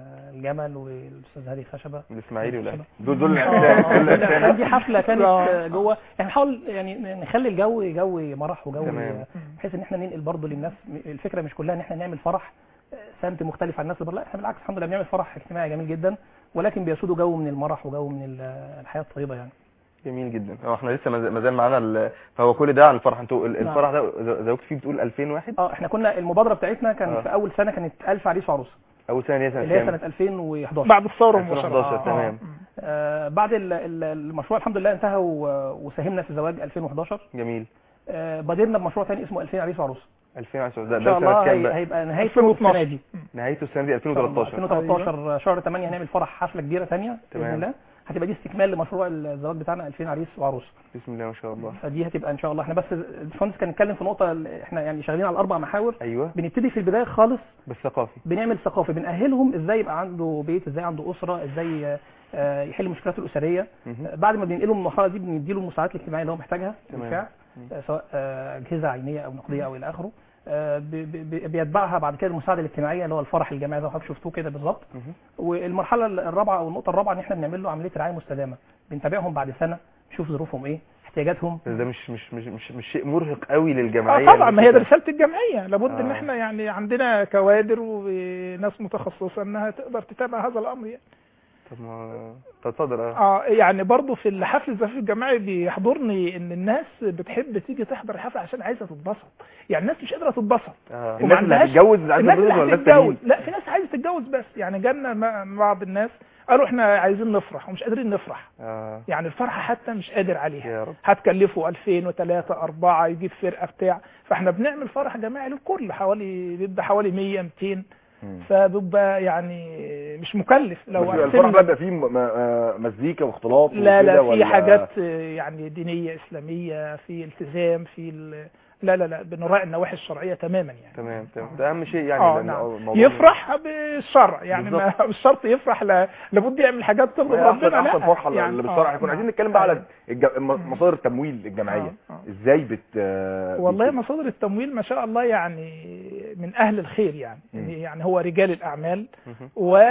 الجمل والاستاذ هادي خشبه الاسماعيلي والاهلي دول دول آه، الأحسان، دول آه، الأحسان. كان دي حفله كانت آه. آه، جوه احنا بنحاول يعني نخلي الجو جو مرح وجو تمام. آه، بحيث ان احنا ننقل برضه للناس الفكره مش كلها ان احنا نعمل فرح آه، سمت مختلف عن الناس اللي بره لا احنا بالعكس الحمد لله بنعمل فرح اجتماعي جميل جدا ولكن بيسوده جو من المرح وجو من ال- الحياه الطيبه يعني جميل جدا اه احنا لسه ما زال معانا ال... فهو كل ده عن الفرح انتوا ال- نعم. الفرح ده ز- زوجت فيه بتقول 2000 واحد اه احنا كنا المبادره بتاعتنا كان آه. في اول سنه كانت 1000 عريس وعروسه اول سنه اللي هي سنه اللي هي كام؟ سنه 2011 بعد الثوره مباشره 2011 آه. تمام آه بعد ال- ال- المشروع الحمد لله انتهى و- وساهمنا في زواج 2011 جميل آه بدرنا بمشروع ثاني اسمه 2000 عريس وعروسه 2010 ده ان ده شاء سنه الله كام هي- بقى؟ هيبقى نهايته 2012. السنه دي نهايته السنه دي إن شاء الله. 2013 2013 شهر 8 هنعمل فرح حفله كبيره ثانيه باذن تمام. الله هتبقى دي استكمال لمشروع الزواج بتاعنا 2000 عريس وعروسه بسم الله ما شاء الله فدي هتبقى ان شاء الله احنا بس الباشمهندس كان اتكلم في نقطه ال- احنا يعني شغالين على اربع محاور ايوه بنبتدي في البدايه خالص بالثقافي بنعمل ثقافه بنأهلهم ازاي يبقى عنده بيت ازاي عنده اسره ازاي آه، يحل مشكلاته الاسريه مهم. آه، بعد ما بننقله من المرحله دي بنديله المساعدات الاجتماعيه اللي هو محتاجها تمام. بالفعل آه، سواء آه، اجهزه عينيه او نقديه او الى اخره آه، ب- ب- ب- بيتبعها بعد كده المساعده الاجتماعيه اللي هو الفرح الجماعي زي ما حضرتك شفتوه كده بالظبط مهم. والمرحله الرابعه او النقطه الرابعه ان احنا بنعمل له عمليه رعايه مستدامه بنتابعهم بعد سنه نشوف ظروفهم ايه احتياجاتهم بس ده مش مش مش مش, مش شيء مرهق قوي للجمعيه اه طبعا ما هي ده اللي رساله الجمعيه لابد ان آه. احنا يعني عندنا كوادر وناس متخصصه انها تقدر تتابع هذا الامر يعني طب ما طب اتفضل اه اه يعني برضه في الحفل الزفاف الجماعي بيحضرني ان الناس بتحب تيجي تحضر الحفله عشان عايزه تتبسط يعني الناس مش قادره تتبسط اه وما الناس اللي عندهاش- هتتجوز عايزه الناس تتجوز اللي ولا الناس هتتجوز تانيين؟ لا في ناس عايزه تتجوز بس يعني جالنا م- بعض الناس قالوا احنا عايزين نفرح ومش قادرين نفرح اه يعني الفرحه حتى مش قادر عليها يا رب هتكلفه 2000 و3 4 يجيب فرقه بتاع فاحنا بنعمل فرح جماعي للكل حوالي بيبقى حوالي 100 200 مم. فبيبقى يعني مش مكلف لو بس الفرح قسمنا- بقى بيبقى فيه م- م- آه، مزيكا واختلاط لا لا وكده في ولا- حاجات آه، يعني دينيه اسلاميه في التزام في ال... لا لا لا بنراعي النواحي الشرعيه تماما يعني تمام تمام ده اهم شيء يعني اه لأن نعم الموضوع- يفرح بالشرع يعني ما مش شرط يفرح لا لابد يعمل حاجات تغضب ما هي احسن ربنا احسن لا فرحه يعني اللي بالشرع آه، هيكون نعم. عايزين نتكلم بقى على آه. الج- الم- مصادر التمويل الجمعيه آه، آه. ازاي بت آه، والله بت- مصادر التمويل ما شاء الله يعني من اهل الخير يعني مم. يعني هو رجال الاعمال مهم.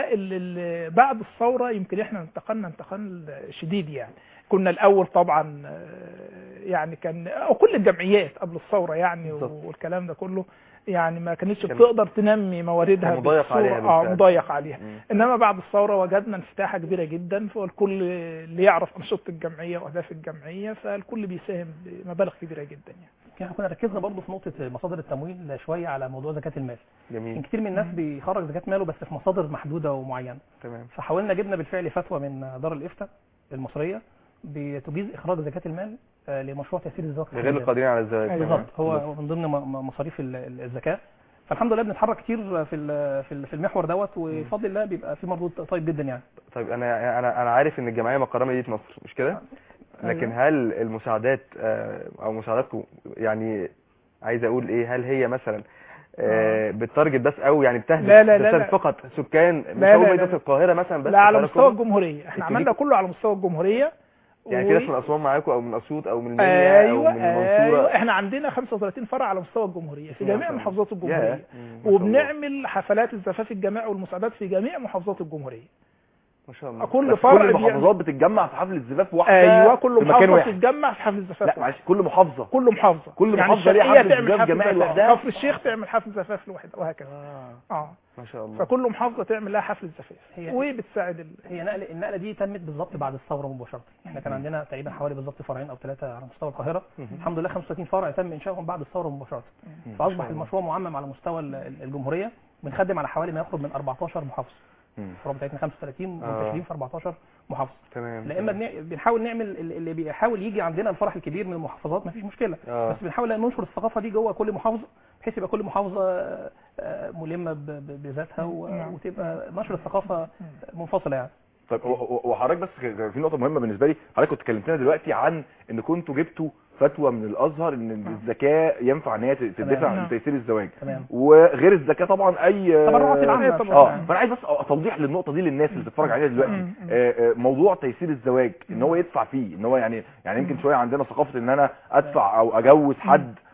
وبعد الثوره يمكن احنا انتقلنا انتقال شديد يعني كنا الاول طبعا آه، يعني كان أو كل الجمعيات قبل الثوره يعني بالظبط. والكلام ده كله يعني ما كانتش كان- بتقدر تنمي مواردها كان مضيق بالصورة- عليها اه بالفعل. مضيق عليها مم. انما بعد الثوره وجدنا انفتاحه كبيره جدا فالكل اللي يعرف انشطه الجمعيه واهداف الجمعيه فالكل بيساهم بمبالغ كبيره جدا يعني احنا كنا ركزنا برضه في نقطه مصادر التمويل شويه على موضوع زكاه المال يعني جميل كتير من الناس بيخرج زكاه ماله بس في مصادر محدوده ومعينه تمام فحاولنا جبنا بالفعل فتوى من دار الافتاء المصريه بتجيز اخراج زكاه المال آه، لمشروع تيسير الزواج في غير الرجال. القادرين على الزواج أيوة. بالظبط هو من ضمن م- م- مصاريف ال- ال- الزكاه فالحمد لله بنتحرك كتير في ال- في ال- في المحور دوت وبفضل الله بيبقى في مردود طيب جدا يعني طيب انا انا انا عارف ان الجمعيه مقرها مدينه نصر مش كده لكن هل المساعدات آه، او مساعداتكم يعني عايز اقول ايه هل هي مثلا آه، بالتارجت بس او يعني بتهدف لا لا لا بتستهدف لا. فقط سكان مش لا هو لا مدينه لا. القاهره مثلا بس لا على القاهرة مستوى كله؟ الجمهوريه احنا الكبير. عملنا كله على مستوى الجمهوريه يعني و- في ناس من اسوان معاكم او من اسيوط او من المنيا ايوه او من المنصوره ايوه احنا عندنا 35 فرع على مستوى الجمهوريه في ما جميع شاء الله. محافظات ياه. الجمهوريه مم، ما شاء الله. وبنعمل حفلات الزفاف الجماعي والمساعدات في جميع محافظات الجمهوريه ما شاء الله كل بس فرع كل بيعمل- المحافظات بتتجمع في حفله زفاف واحده ايوه كل في مكان محافظه واحد تتجمع في حفل الزفاف لا معلش كل محافظه كل محافظه كل يعني محافظة ليها الشرقية حفل تعمل زفاف حفل جماعي زفاف. لوحدها؟ كفر الشيخ تعمل حفل زفاف لوحدها وهكذا آه. اه ما شاء الله فكل محافظه تعمل لها حفل زفاف هي- وبتساعد ال... هي نقل النقله دي تمت بالظبط بعد الثوره مباشره احنا كان عندنا تقريبا حوالي بالظبط فرعين او ثلاثه على مستوى القاهره الحمد لله 35 فرع تم انشائهم بعد الثوره مباشره فاصبح المشروع معمم على مستوى ال- ال- الجمهوريه بنخدم على حوالي ما يقرب من 14 محافظه مم. الفروع بتاعتنا 35 آه. منتشرين في 14 محافظه تمام لا اما بن- بنحاول نعمل ال- اللي بيحاول يجي عندنا الفرح الكبير من المحافظات مفيش مشكله آه. بس بنحاول ننشر الثقافه دي جوه كل محافظه بحيث يبقى كل محافظه آه، آه، ملمه ب- ب- بذاتها و- نعم. وتبقى نشر الثقافه منفصله يعني طيب و- و- وحضرتك بس ك- في نقطه مهمه بالنسبه لي حضرتك كنت كلمتنا دلوقتي عن ان كنتوا جبتوا فتوى من الازهر ان الزكاه ينفع ان هي ت- تدفع نعم. لتيسير الزواج تمام وغير الزكاه طبعا اي تبرعات العامة طبعاً. بشكل اه عام. فانا عايز بس توضيح للنقطه دي للناس اللي بتتفرج علينا دلوقتي مم. آه، آه، موضوع تيسير الزواج ان هو يدفع فيه ان هو يعني يعني يمكن شويه عندنا ثقافه ان انا ادفع او اجوز حد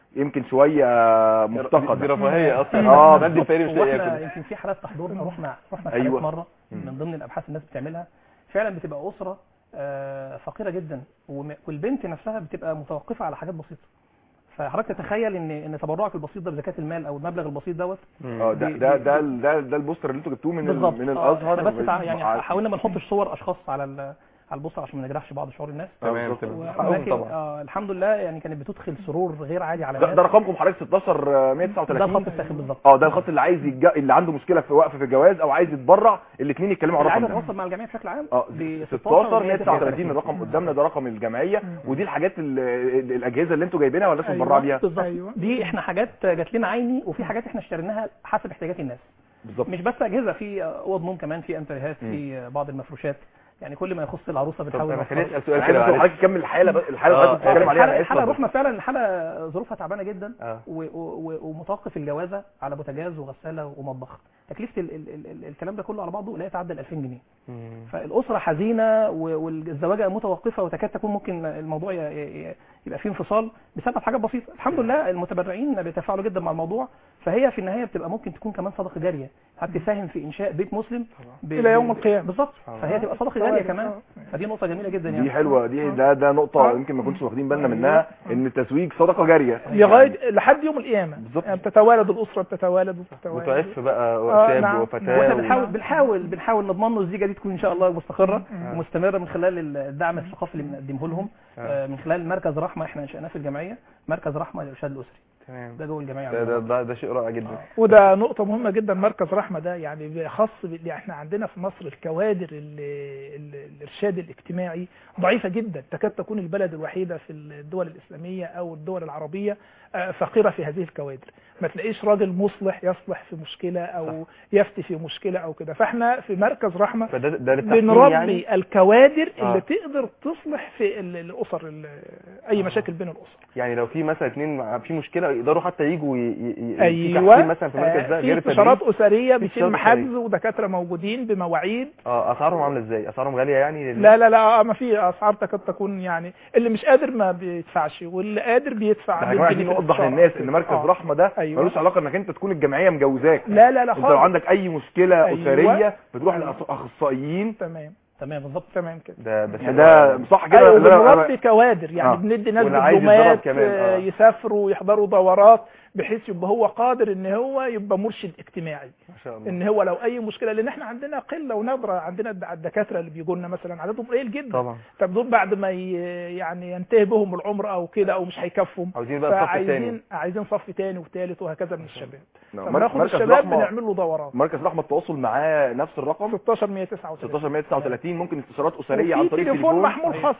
يمكن شويه دي مفتقده رفاهيه اصلا اه بدي الفقير مش لاقي واحنا ياكل يمكن في حالات تحضرنا رحنا رحنا أيوة. أيوة. مره مم. من ضمن الابحاث الناس بتعملها فعلا بتبقى اسره آه، فقيره جدا وم- والبنت نفسها بتبقى متوقفه على حاجات بسيطه فحضرتك تتخيل ان ان تبرعك البسيط ده بزكاه المال او المبلغ البسيط دوت اه ده دي- ده دي- ده ده, ده البوستر اللي انتوا جبتوه من ال- بالظبط من آه، الازهر إحنا بس تع- يعني مع- حاولنا ما نحطش صور اشخاص على ال- على البوستر عشان ما نجرحش بعض شعور الناس تمام و- تمام حقهم ولكن طبعا آه الحمد لله يعني كانت بتدخل سرور غير عادي على ده, الناس ده رقمكم حضرتك 16 ده 139 الخط الساخن بالظبط اه ده الخط اللي عايز يتج... اللي عنده مشكله في وقف في الجواز او عايز يتبرع الاثنين يتكلموا على اللي عايز الرقم ده يتواصل مع الجميع بشكل عام اه ب 16 139 الرقم قدامنا ده رقم الجمعيه ودي الحاجات ال- ال- الاجهزه اللي انتوا جايبينها ولا انتوا أيوة. متبرعوا بيها بالظبط أيوة. دي احنا حاجات جات لنا عيني وفي حاجات احنا اشتريناها حسب احتياجات الناس بالظبط مش بس اجهزه في اوض نوم كمان في انتريهات في بعض المفروشات يعني كل ما يخص العروسه طب بنحاول انا نوفر. خليني اسال انا سؤال عايز كده أسأل معلش حضرتك تكمل الحاله بس الحاله آه، اللي حضرتك بتتكلم عليها الحاله انا الحاله اسف رحنا فعلا الحاله ظروفها تعبانه جدا اه و- و- ومتوقف الجوازه على بوتاجاز وغساله ومطبخ تكلفه ال ال ال الكلام ده كله على بعضه لا يتعدى ال 2000 جنيه مم. فالاسره حزينه و- والزواجه متوقفه وتكاد تكون ممكن الموضوع ي- ي- يبقى فيه انفصال بسبب حاجات بسيطه الحمد لله المتبرعين بيتفاعلوا جدا مع الموضوع فهي في النهايه بتبقى ممكن تكون كمان صدقه جاريه هتساهم في انشاء بيت مسلم ب- إلى يوم ب- القيامة. بالظبط فهي تبقى صدقه جاريه كمان فدي نقطه جميله جدا يعني دي حلوه دي ده ده نقطه يمكن ما كنتش واخدين بالنا منها ان التسويق صدقه جاريه لغايه لحد يوم القيامه بالظبط. يعني بتتوالد الاسره بتتوالد وبتتوالد وتعف بقى آه، شاب نعم. وفتاه واحنا و- بنحاول بنحاول بنحاول نضمن له الزيجه دي تكون ان شاء الله مستقره ومستمره من خلال الدعم الثقافي اللي بنقدمه لهم آه، من خلال مركز رحمه احنا انشأناه في الجمعيه مركز رحمه للارشاد الاسري تمام ده جوه الجمعيه ده ده, ده, ده شيء رائع جدا وده نقطة مهمة جدا مركز رحمة ده يعني خاص بال- يعني احنا عندنا في مصر الكوادر ال- ال- الإرشاد الاجتماعي ضعيفة جدا تكاد تكون البلد الوحيدة في الدول الإسلامية أو الدول العربية آه، فقيرة في هذه الكوادر ما تلاقيش راجل مصلح يصلح في مشكلة أو يفتي في مشكلة أو كده فاحنا في مركز رحمة فده ده للتحسين بنربي يعني الكوادر آه. اللي تقدر تصلح في ال- الأسر ال- أي مشاكل بين الأسر يعني لو في مثلا اتنين مع- في مشكله يقدروا حتى يجوا ي- ي- ي- في ايوه تحسين مثلا في المركز ده آه، غير في استشارات التدريب اسريه في بيتم استشارات حجز ودكاتره موجودين بمواعيد اه اسعارهم عامله ازاي اسعارهم غاليه يعني لل- لا لا لا آه، ما في اسعار تكاد تكون يعني اللي مش قادر ما بيدفعش واللي قادر بيدفع ده يا جماعه عايزين بيدي في نوضح الاستشارة. للناس ان مركز آه. رحمه ده أيوة. ملوش علاقه انك انت تكون الجمعيه مجوزاك لا لا لا انت لو خالص عندك اي مشكله أيوة. اسريه بتروح لاخصائيين تمام تمام بالظبط تمام كده ده ده شيء ده رائع. صح كده ايوه اللي أنا- بنربي كوادر يعني آه. بندي ناس واللي عايز دبلومات يتدرب كمان، آه، آه. يسافروا ويحضروا دورات بحيث يبقى هو قادر ان هو يبقى مرشد اجتماعي ما شاء الله ان هو لو اي مشكله لان احنا عندنا قله ونادره عندنا الد- الدكاتره اللي بيجوا لنا مثلا عددهم قليل جدا طبعا طب دول بعد ما ي- يعني ينتهي بهم العمر او كده او مش هيكفهم عاوزين بقى الصف الثاني فعايزين عايزين صف تاني وثالث وهكذا من الشباب نعم. فبناخد مركز الشباب رحمة- بنعمل له دورات مركز رحمه التواصل معاه نفس الرقم 16 139 16 139 ممكن استشارات اسريه عن وفي طريق تليفون التليفون محمول خاص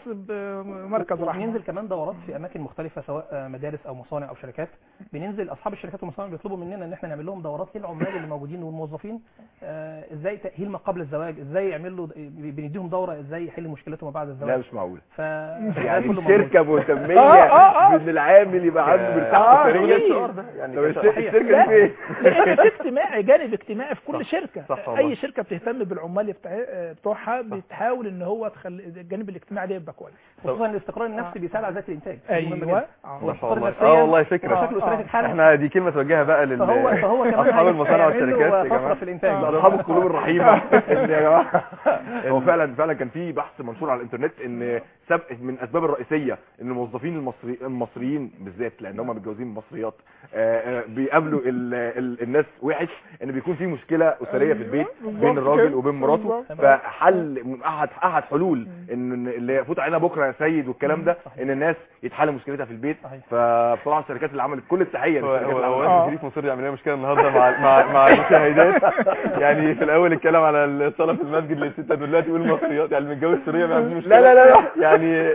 بمركز رحمه بننزل كمان دورات في اماكن مختلفه سواء آه، مدارس او مصانع او شركات بننزل اصحاب الشركات والمصانع بيطلبوا مننا ان احنا نعمل لهم دورات للعمال اللي موجودين والموظفين آه، ازاي تاهيل ما قبل الزواج ازاي يعملوا بنديهم دوره ازاي يحل مشكلتهم ما بعد لا الزواج مش معقول ف يعني كله موجود. الشركه مهتميه آه، آه، آه. بان العامل يبقى عنده مرتاح آه، اسريا كتير. الشعور ده يعني طب الش- كده- الشركه لا. دي فين؟ لان في اجتماعي جانب اجتماعي في كل صح، شركه صح والله. اي شركه بتهتم بالعمال بتاع بتوعها بتحاول ان هو تخلي الجانب الاجتماعي ده يبقى كويس خصوصا الاستقرار النفسي بيساعد على ذات الانتاج دي مهمة ايوه جدا. آه. صح والاستقرار والله نفسياً اه والله فكره وشكل اسرتك حاله احنا دي كلمه توجهها بقى لل فهو فهو كمان اصحاب هي- المصانع هيعمل له والشركات يا طفرة جماعه في الانتاج اصحاب القلوب الرحيمه اللي يا جماعه هو فعلا فعلا كان في بحث منشور على الانترنت ان سبب من الاسباب الرئيسيه ان الموظفين المصري المصريين بالذات لان هم متجوزين مصريات آه، آه، بيقابلوا ال ال الناس وحش ان بيكون في مشكله اسريه في البيت بين الراجل وبين مراته فحل من احد احد حلول ان اللي يفوت علينا بكره يا سيد والكلام ده ان الناس يتحل مشكلتها في البيت صحيح. فبصراحه الشركات اللي عملت كل التحيه هو للشركات هو اللي هو عملت آه. انت شريف مصر يعمل لنا مشكله النهارده مع مع مع المشاهدات يعني في الاول اتكلم على الصلاه في المسجد للستات دلوقتي يقول مصريات يعني المتجوز سوريه ما عندوش مشكله لا، لا، لا، لا. يعني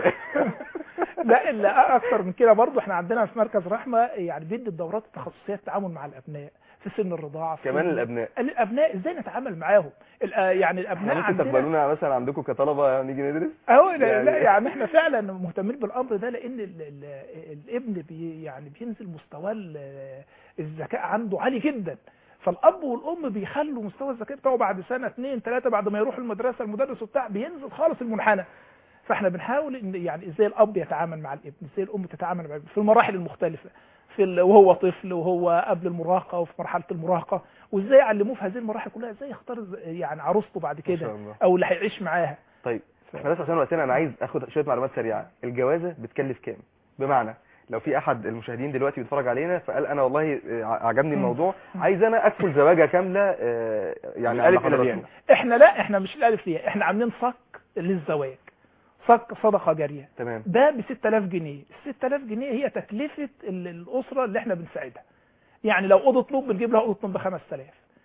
لا لا اكتر من كده برضو احنا عندنا في مركز رحمه يعني بيدي الدورات التخصصيه التعامل مع الابناء في سن الرضاعه في كمان سن- الابناء الابناء ازاي نتعامل معاهم ال- آه، يعني الابناء يعني ممكن عندنا تقبلونا مثلا عندكم كطلبه نيجي ندرس اهو لا, يعني- لا يعني احنا فعلا مهتمين بالامر ده لان ال ال الابن بي يعني بينزل مستواه ال- الذكاء عنده عالي جدا فالاب والام بيخلوا مستوى الذكاء بتاعه بعد سنه اثنين ثلاثه بعد ما يروح المدرسه المدرس وبتاع بينزل خالص المنحنى فاحنا بنحاول ان يعني ازاي الاب يتعامل مع الابن ازاي الام تتعامل مع الابن في المراحل المختلفه في ال... وهو طفل وهو قبل المراهقه وفي مرحله المراهقه وازاي يعلموه في هذه المراحل كلها ازاي يختار ز- يعني عروسته بعد ما شاء كده الله. او اللي هيعيش معاها طيب احنا بس عشان وقتنا انا عايز اخد شويه معلومات سريعه الجوازه بتكلف كام بمعنى لو في احد المشاهدين دلوقتي بيتفرج علينا فقال انا والله آه، عجبني مم. الموضوع عايز انا اكفل زواجه كامله آه، يعني من الألف على إلى الياء. حضراتكم. احنا لا احنا مش الالف ليه احنا عاملين صك للزواج صك صدقه جاريه تمام ده ب 6000 جنيه ال 6000 جنيه هي تكلفه ال- الاسره اللي احنا بنساعدها يعني لو اوضه نوم بنجيب لها اوضه نوم ب 5000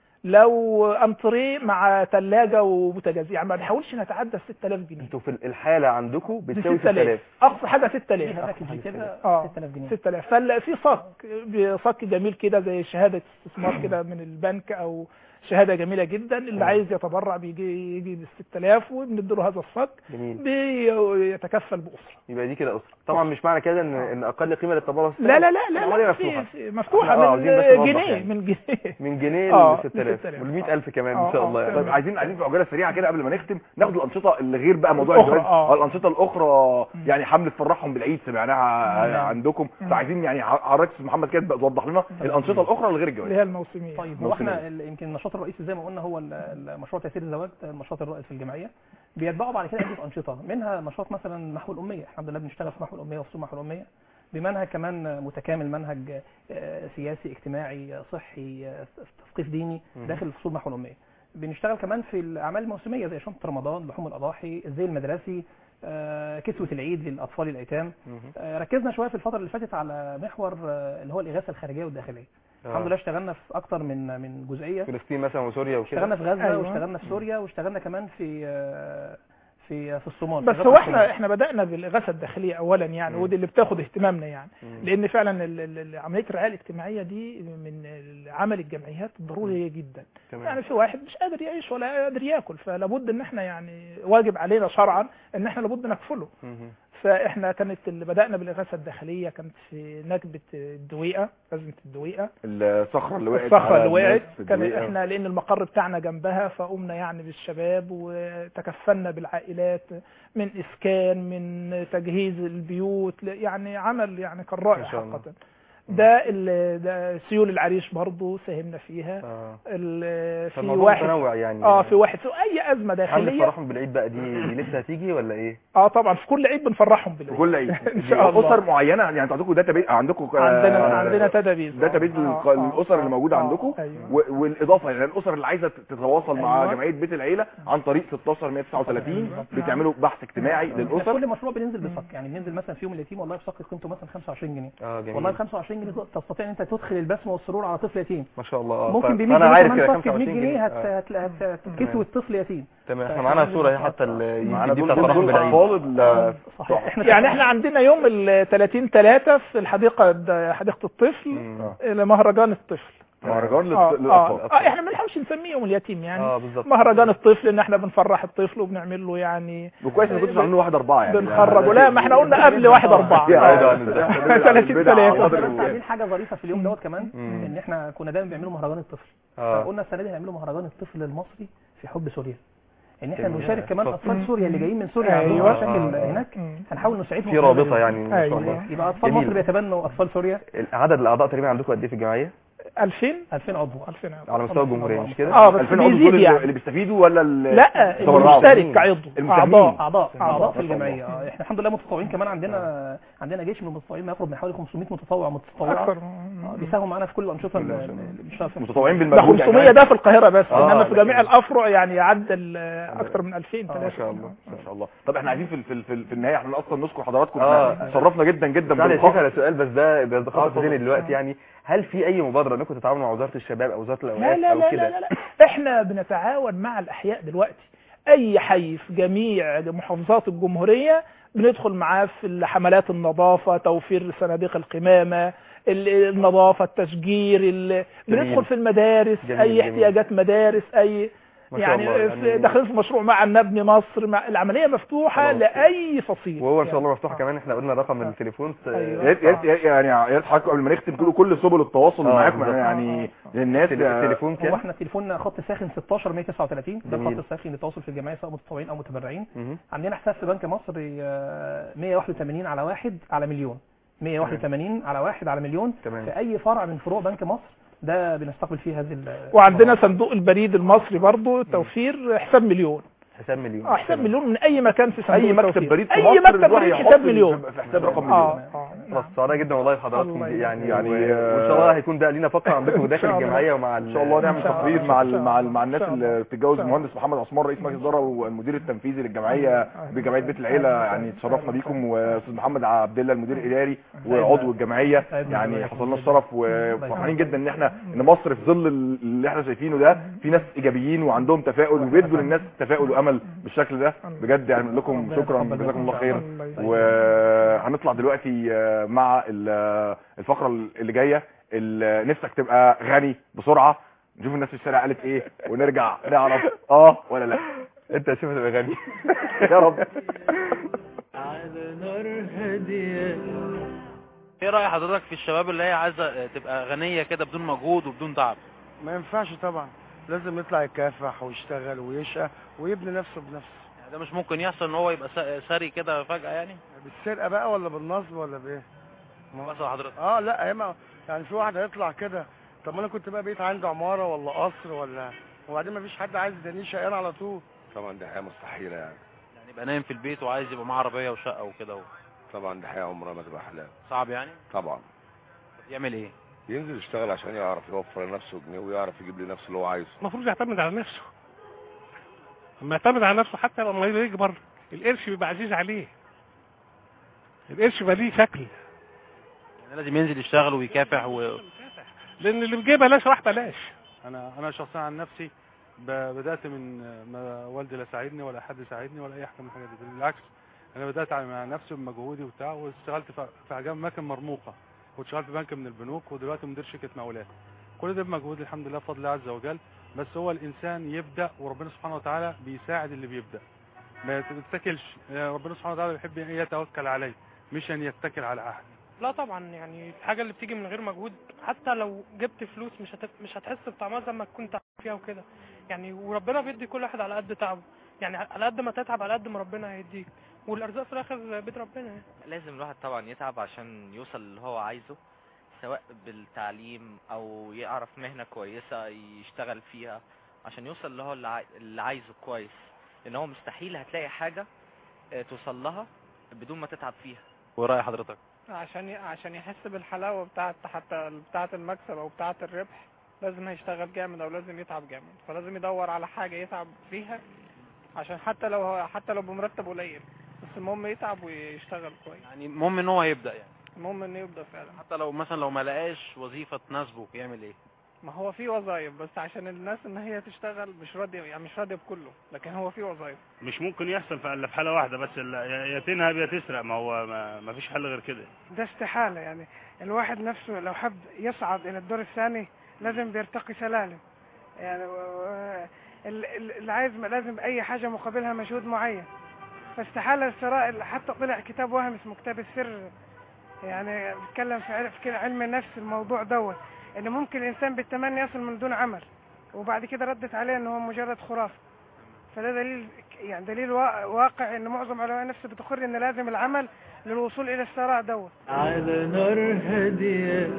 لو انتريه مع ثلاجه وبوتاجاز يعني ما بنحاولش نتعدى ال 6000 جنيه انتوا في الحالة عندكم ب بتساوي 6000 6000 اقصى حاجه ليها 6000 باكج كده اه 6000 جنيه 6000 ففي صك صك جميل كده زي شهاده استثمار كده من البنك او شهاده جميله جدا اللي عايز يتبرع بيجي يجي بال 6000 وبنديله هذا الصك جميل بيتكفل باسره يبقى دي كده اسره طبعا مش معنى كده ان ان اقل قيمه للتبرع لا لا لا لا, العملية لا مفتوحة. في في مفتوحه آه، من عاوزين بس نوضح جنيه يعني. من جنيه من جنيه آه، ل ل 6000 6000. وال 100000 كمان آه، ان شاء آه، الله يعني. طيب عايزين عايزين في عجاله سريعه كده قبل ما نختم ناخد الانشطه اللي غير بقى موضوع الأخرى، الجواز آه. اه الانشطه الاخرى يعني حمله فرحهم بالعيد سمعناها مم. عندكم مم. فعايزين يعني حضرتك استاذ محمد كده تبقى توضح لنا الانشطه الاخرى اللي غير اللي الجواز هي الموسميه طيب موسمية. هو احنا ال- يمكن النشاط الرئيسي زي ما قلنا هو ال- ال- مشروع تيسير الزواج ده النشاط الرائد في الجمعيه بيتبعوا بعد كده عده انشطه منها نشاط مثلا محو الاميه الحمد لله بنشتغل في محو الاميه وفصول محو الاميه بمنهج كمان متكامل منهج آه، سياسي اجتماعي آه، صحي آه، تثقيف ديني مم. داخل فصول محو الاميه بنشتغل كمان في الاعمال الموسميه زي شنطه رمضان لحوم الاضاحي الزي المدرسي آه، كسوه العيد للاطفال الايتام مهم. آه، ركزنا شويه في الفتره اللي فاتت على محور آه، اللي هو الاغاثه الخارجيه والداخليه آه. الحمد لله اشتغلنا في اكتر من من جزئيه فلسطين مثلا وسوريا وكده اشتغلنا في غزه أيوة. واشتغلنا في سوريا واشتغلنا كمان في آه، في في الصومال بس في هو غزة احنا الصومال. احنا بدانا بالاغاثه الداخليه اولا يعني مم. ودي اللي بتاخد اهتمامنا يعني مم. لان فعلا ال- ال- ال- عمليه الرعايه الاجتماعيه دي من عمل الجمعيات ضروريه جدا تمام. يعني في واحد مش قادر يعيش ولا قادر ياكل فلابد ان احنا يعني واجب علينا شرعا ان احنا لابد نكفله مهم. فاحنا كانت اللي بدانا بالاغاثه الداخليه كانت في نكبه الدويقه ازمه الدويقه الصخره اللي وقعت الصخره على اللي وقعت الناس في كان الدويقة. احنا لان المقر بتاعنا جنبها فقمنا يعني بالشباب وتكفلنا بالعائلات من اسكان من تجهيز البيوت ل- يعني عمل يعني كان رائع ما شاء الله. حقا ده ال- ده سيول العريش برضو ساهمنا فيها اه ال- في فالموضوع واحد متنوع يعني اه في واحد في اي ازمه حملة داخليه فرحهم بالعيد بقى دي, دي لسه هتيجي ولا ايه؟ اه طبعا في كل عيد بنفرحهم في بالعيد كل عيد ان شاء الله اسر معينه يعني انتوا عندكم داتا بيز عندكم عندنا عندنا تدابير داتا الاسر اللي موجوده عندكم ايوه و- والاضافه يعني الاسر اللي عايزه تتواصل مع أيوة. جمعيه بيت العيله عن طريق 16 139 بتعملوا بحث اجتماعي احنا للاسر كل مشروع بننزل بصك يعني بننزل مثلا في يوم اليتيم والله بصك قيمته مثلا 25 جنيه اه جميل والله ب 25 جنيه تستطيع ان انت تدخل البسمه والسرور على طفل يتيم ما شاء الله اه ممكن ف- ب 100 فانا جنيه عارف كمان كده صك ب 100 25 جنيه هت- آه. هت- هت- هتكسوي الطفل يتيم تمام احنا فإحنا معانا عندنا صورة اهي صح- حتى ال- معانا دي دول بتاعت دول فرحهم بالعيد اطفال ال- صحيح احنا يعني احنا عندنا يوم ال 30 3 في الحديقه حديقه الطفل مم. لمهرجان الطفل مهرجان اه للط- اه, للاطفال آه احنا ما بنحاولش نسميه يوم اليتيم يعني اه بالظبط مهرجان الطفل ان احنا بنفرح الطفل وبنعمل له يعني وكويس ان كنتوا عاملين واحد اربعه يعني بنخرجه لا ما احنا قلنا قبل واحد اربعة يعني آه. ده- ده- 30 البدع ثلاثة. وقدر كمان الوجود. عاملين حاجه ظريفه في اليوم دوت كمان مم. ان احنا كنا دايما بنعملوا مهرجان الطفل اه فقلنا السنه دي هنعملوا مهرجان الطفل المصري في حب سوريا ان احنا جميل. نشارك كمان اتفضل. اطفال سوريا اللي جايين من سوريا أيوة. عندهم مشاكل آه. هناك مم. هنحاول نساعدهم في رابطة يعني ما شاء أيوة. الله يبقى اطفال جميل. مصر بيتبنوا اطفال سوريا عدد الاعضاء تقريبا عندكم قد ايه في الجمعية 2000 2000 عضو 2000 على مستوى الجمهورية مش كده اه بس 2000 عضو بيزيد دول يعني اللي بيستفيدوا ولا اللي لا اللي تبرعوا؟ مشترك كعضو المساهمين. اعضاء اعضاء أعضاء. اعضاء في ما شاء الله. الجمعيه آه، احنا الحمد لله متطوعين كمان عندنا عندنا جيش من المتطوعين ما يقرب من حوالي 500 متطوع متطوعه اكثر آه، بيساهموا معانا في كل الانشطه اللي اللي بنشتغل فيها متطوعين ده بالمجهود 500 ده في القاهره بس آه، انما في لكن- جميع الافرع يعني يعدل آه، اكثر من 2000 آه، ما ثلاثة. شاء الله ما شاء الله طب احنا عايزين في ال- في ال- في, ال- في النهايه احنا اصلا نشكر حضراتكم آه. احنا شرفنا جدا جدا فعلا يا شيخ بالخط على سؤال بس ده ده آه، خاص اتفضل. ذهني دلوقتي يعني هل في اي مبادرة انكم تتعاونوا مع وزارة الشباب او وزارة لا الاوقاف لا او لا, كده لا لا لا احنا بنتعاون مع الاحياء دلوقتي اي حي في جميع محافظات الجمهوريه بندخل معاه في حملات النظافه توفير صناديق القمامه ال- النظافه التشجير ال- جميل. بندخل في المدارس جميل، اي جميل. احتياجات مدارس اي ما شاء يعني, الله، في- يعني- داخلين في مشروع مع نبني مصر مع العمليه مفتوحه خلاص. لاي فصيل وهو ان شاء يعني. الله مفتوح كمان احنا قلنا رقم التليفون ت- أيوة. يا ريت- يا ريت- يعني يا ريت حضرتك قبل ما نختم تقولوا كل سبل التواصل آه، معاكم بالظبط. يعني للناس تل- التليفون هو كام احنا تليفوننا خط ساخن 16 139 ده جميل. الخط الساخن للتواصل في الجمعيه سواء متطوعين او متبرعين مهم. عندنا حساب في بنك مصر آه، 181 على واحد على مليون 181 على واحد على مليون تمام. في اي فرع من فروع بنك مصر ده بنستقبل فيه هذه ال- وعندنا صندوق البريد المصري برضو توفير حساب مليون حساب مليون اه حساب مليون من اي مكان في صندوق اي مكتب التوفير. بريد في اي مصر مكتب يروح بريد يحط حساب في- مليون في حساب رقم مليون اه اه خلاص سعداء جدا والله بحضراتكم الله يعني يعني، و- آه، وان شاء الله هيكون ده لينا فقره عندكم داخل إن شاء الله. الجمعيه ومع ان شاء الله نعمل إن شاء الله. تقرير مع إن شاء ال- مع ال- الله. مع الناس إن شاء الله. اللي بتتجوز إن شاء الله. المهندس محمد عثمان رئيس مجلس الاداره والمدير التنفيذي للجمعيه بجمعيه بيت العيله يعني تشرفنا بيكم واستاذ محمد عبد الله المدير الاداري وعضو الجمعيه يعني حصل لنا الشرف وفرحانين جدا ان احنا ان مصر في ظل اللي احنا شايفينه ده في ناس ايجابيين وعندهم تفاؤل وبيدوا للناس تفاؤل وامل بالشكل ده بجد يعني بنقول لكم شكرا جزاكم الله خير الله يسلمك. وهنطلع دلوقتي آه، مع ال- الفقره اللي جايه ال- نفسك تبقى غني بسرعه نشوف الناس في الشارع قالت ايه ونرجع نعرف اه ولا لا انت يا شيخ تبقى غني يا رب على نار هادية ايه رأي حضرتك في الشباب اللي هي عايزة تبقى غنية كده بدون مجهود وبدون تعب ما ينفعش طبعا لازم يطلع يكافح ويشتغل ويشقى ويبني نفسه بنفسه يعني ده مش ممكن يحصل ان هو يبقى س- ثري كده فجأة يعني بالسرقه بقى ولا بالنصب ولا بايه مثلا حضرتك اه لا يا ما يعني في واحد هيطلع كده طب ما انا كنت بقى بيت عندي عماره ولا قصر ولا وبعدين ما فيش حد عايز يدانيه شقيان على طول طبعا دي حياة مستحيلة يعني يعني يبقى نايم في البيت وعايز يبقى معاه عربية وشقة وكده و- طبعا دي حياة عمرها ما تبقى حلال صعب يعني طبعا طب يعمل ايه ينزل يشتغل عشان يعرف يوفر لنفسه جنيه ويعرف يجيب لنفسه اللي هو عايزه المفروض يعتمد على نفسه لما يعتمد على نفسه حتى لما يكبر القرش بيبقى عزيز عليه القرش بقى ليه شكل يعني لازم ينزل يشتغل ويكافح و... لان اللي بيجيب بلاش راح بلاش انا انا شخصيا عن نفسي ب- بدات من ما والدي لا ساعدني ولا حد ساعدني ولا اي حاجه من الحاجات دي بالعكس انا بدات على- مع نفسي بمجهودي وبتاع واشتغلت في في اماكن مرموقه واشتغلت في بنك من البنوك ودلوقتي مدير شركه مقاولات كل ده بمجهود الحمد لله بفضل الله عز وجل بس هو الانسان يبدا وربنا سبحانه وتعالى بيساعد اللي بيبدا ما تتكلش ربنا سبحانه وتعالى بيحب ان يتوكل عليه مش ان يتكل على احد لا طبعا يعني الحاجه اللي بتيجي من غير مجهود حتى لو جبت فلوس مش هتف... مش هتحس بطعمها زي ما تكون تعب فيها وكده يعني وربنا بيدي كل واحد على قد تعبه يعني على قد ما تتعب على قد ما ربنا هيديك والارزاق في الاخر بيد ربنا يعني لازم الواحد طبعا يتعب عشان يوصل اللي هو عايزه سواء بالتعليم او يعرف مهنة كويسة يشتغل فيها عشان يوصل اللي هو اللي عاي- اللي عايزه كويس لان هو مستحيل هتلاقي حاجة آه، توصل لها بدون ما تتعب فيها ورأي حضرتك عشان ي... عشان يحس بالحلاوه بتاعه حتى بتاعه المكسب او بتاعه الربح لازم هيشتغل جامد او لازم يتعب جامد فلازم يدور على حاجه يتعب فيها عشان حتى لو هو حتى لو بمرتب قليل بس المهم يتعب ويشتغل كويس يعني المهم ان هو يبدا يعني المهم انه يبدا فعلا حتى لو مثلا لو ما لقاش وظيفة تناسبه يعمل ايه ما هو في وظايف بس عشان الناس ان هي تشتغل مش راضيه يعني مش راضيه بكله لكن هو في وظايف مش ممكن يحصل في الا في حاله واحده بس ال- يا يا تنهب يا تسرق ما هو ما, ما فيش حل غير كده ده استحالة يعني الواحد نفسه لو حب يصعد إلى الدور الثاني لازم بيرتقي سلالم يعني و- و- ال- ال- اللي عايز لازم أي حاجة مقابلها مجهود معين فاستحالة الثراء حتى طلع كتاب وهم اسمه كتاب السر يعني بيتكلم في عل- في علم النفس الموضوع دوت إن ممكن الإنسان بالتمني يصل من دون عمل وبعد كده ردت عليه إن هو مجرد خرافة فده دليل يعني دليل وا- واقع إن معظم علماء النفس بتقر إن لازم العمل للوصول إلى الثراء دوت على نار هادية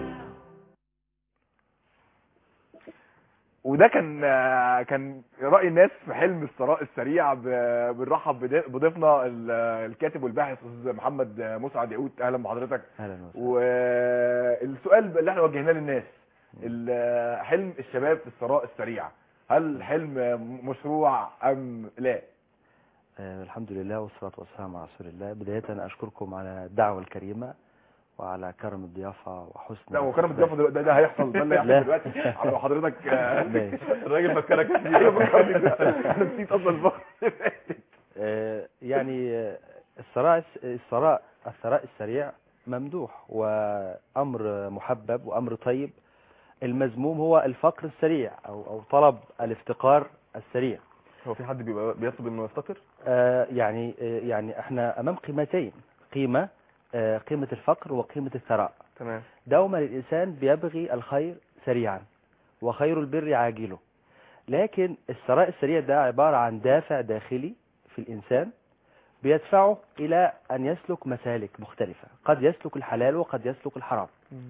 وده كان آه، كان راي الناس في حلم الثراء السريع ب- بنرحب بضي- بضيفنا ال- الكاتب والباحث استاذ محمد مسعد يعود اهلا بحضرتك اهلا وسهلا والسؤال اللي احنا وجهناه للناس ال- حلم الشباب في الثراء السريع هل حلم مشروع ام لا آه، الحمد لله والصلاة والسلام على رسول الله بداية أشكركم على الدعوة الكريمة وعلى كرم الضيافة وحسن لا هو كرم الضيافه دلوقتي- ده, ده هيحصل ده اللي هيحصل لا. دلوقتي على ما حضرتك آه، ماشي. الراجل فكرك كتير ايوه فكرني انا نسيت اصلا الفقره آه، يعني آه، الثراء الثراء الثراء السريع ممدوح وأمر محبب وأمر طيب المذموم هو الفقر السريع أو أو طلب الافتقار السريع هو في حد بيبقى بيطلب انه يفتقر آه، يعني آه، يعني احنا امام قيمتين قيمه آه، قيمه الفقر وقيمه الثراء تمام دوما الانسان بيبغي الخير سريعا وخير البر عاجله لكن الثراء السريع ده عباره عن دافع داخلي في الانسان بيدفعه الى ان يسلك مسالك مختلفه قد يسلك الحلال وقد يسلك الحرام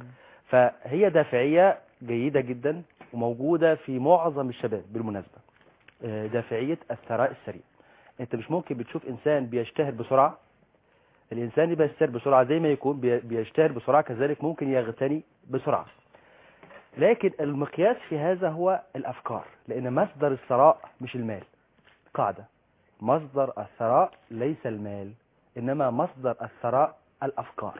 فهي دافعيه جيده جدا وموجوده في معظم الشباب بالمناسبه آه، دافعيه الثراء السريع انت مش ممكن بتشوف انسان بيشتهر بسرعه الانسان اللي بيشتهر بسرعه زي ما يكون بي- بيشتهر بسرعه كذلك ممكن يغتني بسرعه لكن المقياس في هذا هو الافكار لان مصدر الثراء مش المال قاعده مصدر الثراء ليس المال انما مصدر الثراء الافكار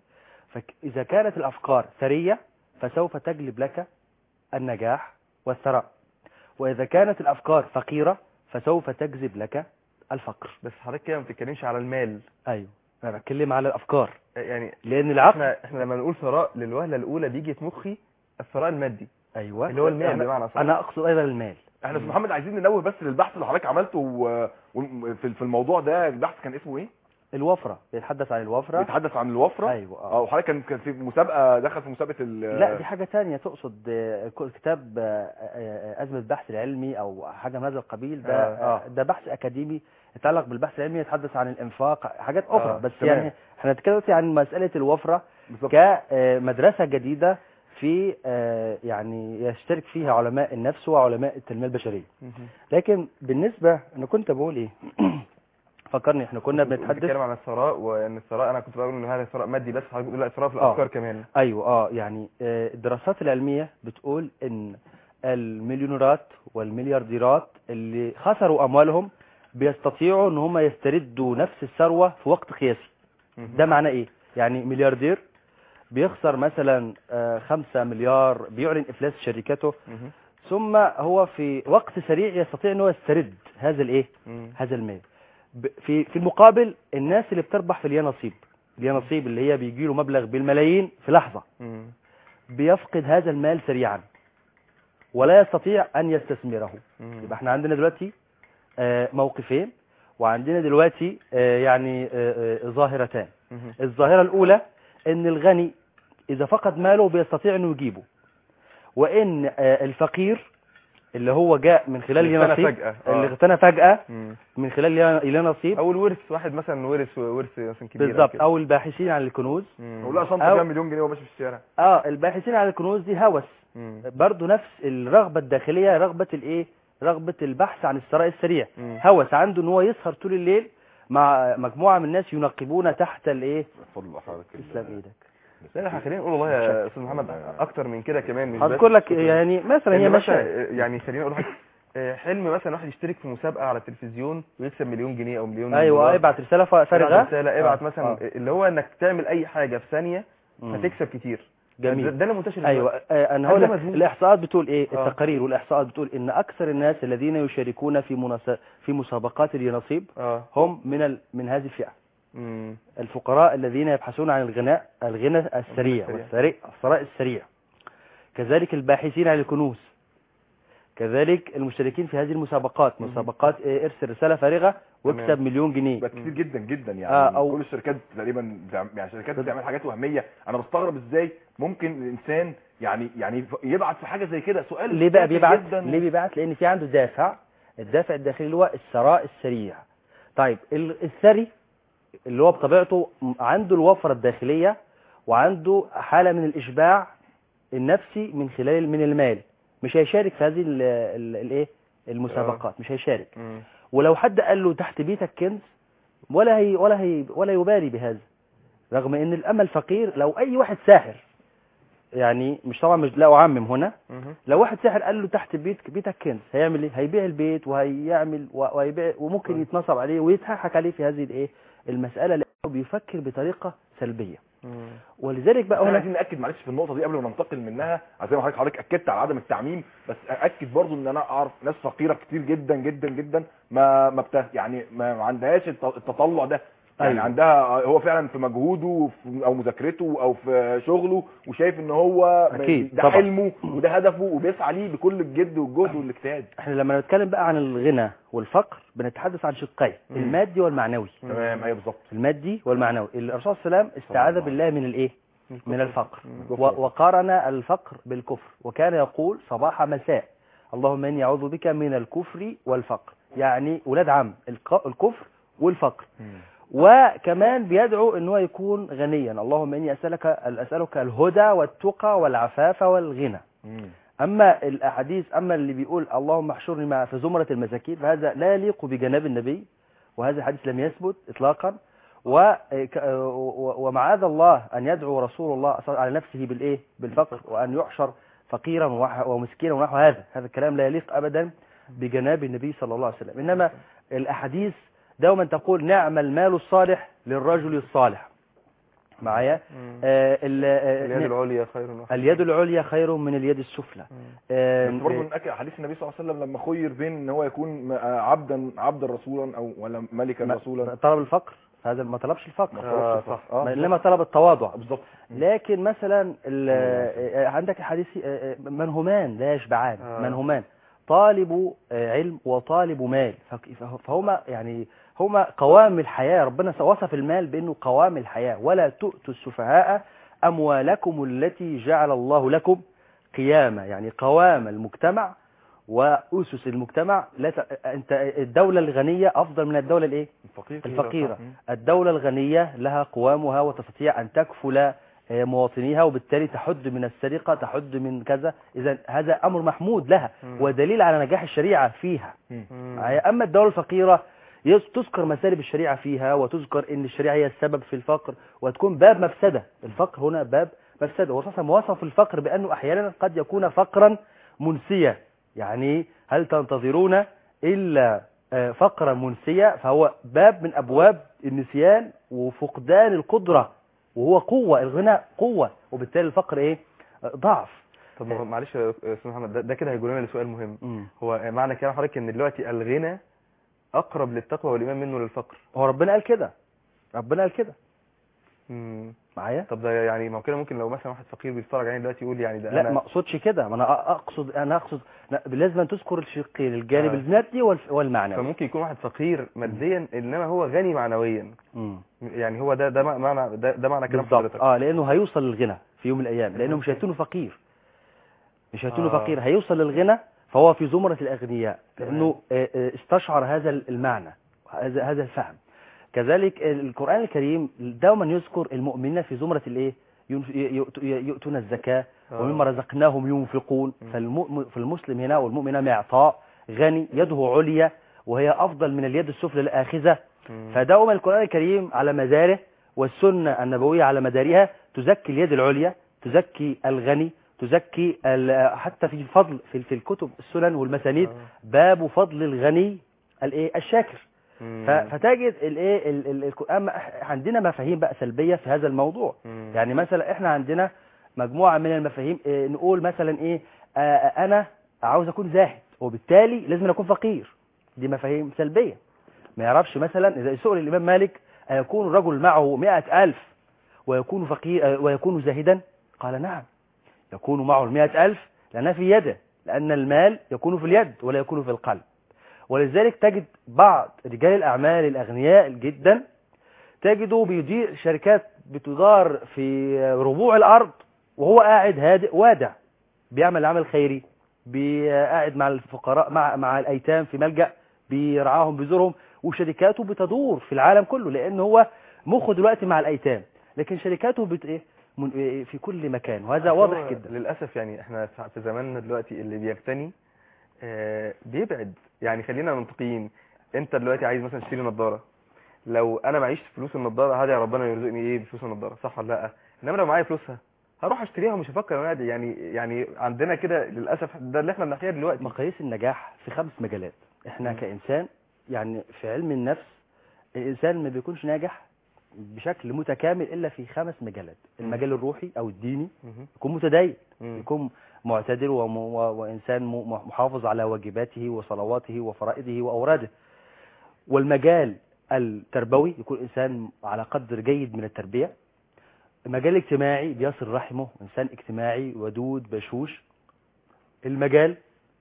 فاذا كانت الافكار ثريه فسوف تجلب لك النجاح والثراء واذا كانت الافكار فقيره فسوف تجذب لك الفقر بس حضرتك كده ما بتتكلمش على المال ايوه انا بتكلم على الافكار يعني لان العقل احنا احنا لما نقول ثراء للوهله الاولى بيجي في مخي الثراء المادي ايوه اللي هو المال أنا- بمعنى صح انا اقصد ايضا المال احنا استاذ محمد عايزين ننوه بس للبحث اللي حضرتك عملته و... و... في في الموضوع ده البحث كان اسمه ايه الوفره بيتحدث عن الوفره بيتحدث عن الوفره ايوه اه وحضرتك كان كان في مسابقه دخل في مسابقه ال لا دي حاجة تانية تقصد آه، كتاب آه، آه، أزمة البحث العلمي أو حاجة من هذا القبيل ده آه. آه، ده بحث أكاديمي يتعلق بالبحث العلمي يتحدث عن الإنفاق حاجات أخرى آه، بس تمام. يعني احنا بنتكلم دلوقتي عن مسألة الوفرة بالظبط. كمدرسة جديدة في آه، يعني يشترك فيها علماء النفس وعلماء التنمية البشرية لكن بالنسبة أنا كنت بقول إيه فكرني احنا كنا بنتحدث بنتكلم عن الثراء وان الثراء انا كنت بقول ان هذا ثراء مادي بس حضرتك بتقول لا الثراء في آه. الافكار كمان ايوه اه يعني آه، الدراسات العلميه بتقول ان المليونيرات والمليارديرات اللي خسروا اموالهم بيستطيعوا ان هم يستردوا نفس الثروه في وقت قياسي ده معناه ايه يعني ملياردير بيخسر مثلا آه، خمسة مليار بيعلن افلاس شركته ثم هو في وقت سريع يستطيع ان هو يسترد هذا الايه هذا المال ب- في في المقابل الناس اللي بتربح في اليانصيب اليانصيب اللي هي بيجي له مبلغ بالملايين في لحظة بيفقد هذا المال سريعا ولا يستطيع أن يستثمره يبقى احنا عندنا دلوقتي آه، موقفين وعندنا دلوقتي آه، يعني آه، آه، ظاهرتان الظاهرة الأولى أن الغني إذا فقد ماله بيستطيع أنه يجيبه وأن آه، الفقير اللي هو جاء من خلال اللي اغتنى اليانصيب فجأة. آه. اللي اغتنى فجأة مم. من خلال اليان- اليانصيب او الورث واحد مثلا ورث ورث مثلا كبير بالظبط او الباحثين عن الكنوز ولا صنطه أو- فيها مليون جنيه وماشي في الشارع اه الباحثين عن الكنوز دي هوس برضو نفس الرغبة الداخلية رغبة الايه رغبة البحث عن الثراء السريع هوس عنده ان هو يسهر طول الليل مع مجموعة من الناس ينقبون تحت الايه اتفضل حضرتك تسلم ايدك لا احنا خلينا نقول والله يا استاذ محمد اكتر من كده كمان مش بس هذكر لك فكرة. يعني مثلا هي إن ماشية يعني خلينا اقول لك آه، حلم مثلا واحد يشترك في مسابقه على التلفزيون ويكسب مليون جنيه او مليون ايوه دولار. ابعت رسالة فارغة ابعت رساله ابعت آه، مثلا آه. اللي هو انك تعمل اي حاجه في ثانيه مم. هتكسب كتير جميل ده, ده اللي منتشر ايوه دلوقتي. آه، انا هل هقول ده لك مضمون؟ الاحصاءات بتقول ايه آه. التقارير والاحصاءات بتقول ان اكثر الناس الذين يشاركون في مناسب في مسابقات اليانصيب اه هم من ال... من هذه الفئة مم. الفقراء الذين يبحثون عن الغناء الغنى السريع السريع. والثراء الثراء السريع كذلك الباحثين عن الكنوز كذلك المشتركين في هذه المسابقات مسابقات آه، ارسل رسالة فارغة واكسب تمام. مليون جنيه بقى كتير جدا جدا يعني آه، أو- كل الشركات تقريبا بتعم- يعني شركات بتعمل حاجات وهميه انا بستغرب ازاي ممكن الانسان يعني يعني ف- يبعت في حاجه زي كده سؤال ليه بقى تافه بيبعت جدا ليه بيبعت لان في عنده دافع الدافع الداخلي اللي هو الثراء السريع طيب ال- الثري اللي هو بطبيعته م- عنده الوفرة الداخلية وعنده حالة من الإشباع النفسي من خلال من المال مش هيشارك في هذه ال- ال- الايه المسابقات مش هيشارك مم. ولو حد قال له تحت بيتك كنز ولا هي ولا هي ولا يبالي بهذا رغم ان الامل فقير لو اي واحد ساحر يعني مش طبعا مش لا اعمم هنا مهم. لو واحد ساحر قال له تحت بيتك بيتك كنز هيعمل ايه هيبيع البيت وهيعمل و- وهيبيع وممكن يتنصب عليه ويضحك عليه في هذه الايه المساله لانه بيفكر بطريقه سلبيه مم. ولذلك بقى احنا هنا عايزين ناكد معلش في النقطه دي قبل ما ننتقل منها زي ما حضرتك حضرتك اكدت على عدم التعميم بس اكد برضو ان انا اعرف ناس فقيره كتير جدا جدا جدا ما ما بتا يعني ما ما عندهاش الت- التطلع ده يعني أيوة. عندها هو فعلا في مجهوده وفي- او مذاكرته او في شغله وشايف ان هو أكيد، ده طبعا. حلمه وده هدفه وبيسعى ليه بكل الجد والجهد والاجتهاد احنا لما نتكلم بقى عن الغنى والفقر بنتحدث عن شقين مم. المادي والمعنوي تمام ايوه بالظبط المادي والمعنوي الرسول صلى الله عليه وسلم استعاذ بالله من الايه من الفقر الكفر. و- وقارن الفقر بالكفر وكان يقول صباح مساء اللهم اني اعوذ بك من الكفر والفقر يعني ولاد عم الق- الكفر والفقر وكمان بيدعو ان هو يكون غنيا اللهم اني اسالك اسالك الهدى والتقى والعفاف والغنى اما الاحاديث اما اللي بيقول اللهم احشرني مع في زمره المساكين فهذا لا يليق بجناب النبي وهذا الحديث لم يثبت اطلاقا و- ك- و- ومعاذ الله ان يدعو رسول الله صلى- على نفسه بالايه بالفقر وان يحشر فقيرا وح- ومسكينا ونحو هذا هذا الكلام لا يليق ابدا بجناب النبي صلى الله عليه وسلم انما الاحاديث دوما تقول نعم المال الصالح للرجل الصالح معايا آه ال- آه، اليد العليا خير من اليد العليا خير من اليد السفلى آه، بس برضه من أكل حديث النبي صلى الله عليه وسلم لما خير بين ان هو يكون م- آه، عبدا عبدا رسولا او ولا ملكا ما- رسولا طلب الفقر هذا ما طلبش الفقر ما طلبش الفقر. آه، ما- بالظبط. انما طلب التواضع بالظبط لكن مثلا ال- آه، عندك حديث آه، آه، منهمان لا يشبعان آه. منهمان طالب آه، علم وطالب مال فك- فه- فهما يعني هما قوام الحياة ربنا وصف المال بأنه قوام الحياة ولا تؤتوا السفهاء أموالكم التي جعل الله لكم قيامة يعني قوام المجتمع وأسس المجتمع لا ت... أنت الدولة الغنية أفضل من الدولة الإيه؟ الفقير الفقيرة الدولة الغنية لها قوامها وتستطيع أن تكفل آه، مواطنيها وبالتالي تحد من السرقة تحد من كذا إذا هذا أمر محمود لها مم. ودليل على نجاح الشريعة فيها معايا؟ أما الدولة الفقيرة يس- تذكر مسالب الشريعة فيها وتذكر ان الشريعة هي السبب في الفقر وتكون باب مفسدة الفقر هنا باب مفسدة وصف وصف الفقر بأنه أحيانا قد يكون فقرا منسيا يعني هل تنتظرون إلا آه، فقرا منسيا فهو باب من أبواب النسيان وفقدان القدرة وهو قوة الغنى قوة وبالتالي الفقر إيه آه، ضعف طب ما هو- معلش يا استاذ محمد ده, ده كده هيجرنا لسؤال مهم مم. هو معنى كلام حضرتك ان دلوقتي الغنى اقرب للتقوى والايمان منه للفقر هو ربنا قال كده ربنا قال كده مم. معايا طب ده يعني ما هو كده ممكن لو مثلا واحد فقير بيتفرج علينا دلوقتي يقول يعني ده لا انا ما اقصدش كده ما انا اقصد انا اقصد لا، لازم أن تذكر الشقين الجانب آه. المادي والف- والمعنوي فممكن يكون واحد فقير ماديا انما هو غني معنويا مم. يعني هو ده ده معنى ده, ده معنى كلام بالضبط حضرتك اه لانه هيوصل للغنى في يوم من الايام لانه مش هيكون فقير مش هيكون آه. فقير هيوصل للغنى فهو في زمرة الاغنياء لانه آه، آه، استشعر هذا المعنى هذا هذا الفهم كذلك القرآن الكريم دوما يذكر المؤمنين في زمرة الايه ينف- يؤت- يؤتون الزكاة آه. ومما رزقناهم ينفقون فالمؤمن فالمسلم هنا والمؤمن معطاء غني يده عليا وهي أفضل من اليد السفلى الآخذة فدوما القرآن الكريم على مداره والسنة النبوية على مدارها تزكي اليد العليا تزكي الغني تزكي ال- حتى في فضل في في الكتب السنن والمسانيد باب فضل الغني الايه الشاكر ف- فتجد الايه ال- ال- القرآن عندنا مفاهيم بقى سلبية في هذا الموضوع يعني مثلا احنا عندنا مجموعة من المفاهيم إيه نقول مثلا ايه آه، آه، انا عاوز اكون زاهد وبالتالي لازم اكون فقير دي مفاهيم سلبية ما يعرفش مثلا اذا سئل الامام مالك ايكون الرجل معه مئة الف ويكون فقير آه، ويكون زاهدا قال نعم يكون معه المئة ألف لأنها في يده لأن المال يكون في اليد ولا يكون في القلب ولذلك تجد بعض رجال الأعمال الأغنياء جدا تجده بيدير شركات بتدار في ربوع الأرض وهو قاعد هادئ وادع بيعمل عمل خيري بي- قاعد مع الفقراء مع مع الأيتام في ملجأ بيرعاهم بيزورهم وشركاته بتدور في العالم كله لأن هو مخه دلوقتي مع الأيتام لكن شركاته بت إيه من- إيه في كل مكان وهذا أصل واضح هو جدا للاسف يعني احنا في زماننا دلوقتي اللي بيغتني آه، بيبعد يعني خلينا منطقيين انت دلوقتي عايز مثلا تشتري نظاره لو انا معيش فلوس النظاره هدعي ربنا يرزقني ايه بفلوس النظاره صح ولا لا انما لو معايا فلوسها هروح اشتريها ومش هفكر انا أدعي. يعني يعني عندنا كده للاسف ده اللي احنا بنحكيها دلوقتي مقاييس النجاح في خمس مجالات احنا كإنسان يعني في علم النفس الإنسان ما بيكونش ناجح بشكل متكامل إلا في خمس مجالات المجال الروحي أو الديني يكون متدين يكون معتدل وم... و... وإنسان م... محافظ على واجباته وصلواته وفرائضه وأوراده والمجال التربوي يكون انسان على قدر جيد من التربيه المجال الاجتماعي بيصل رحمه انسان اجتماعي ودود بشوش المجال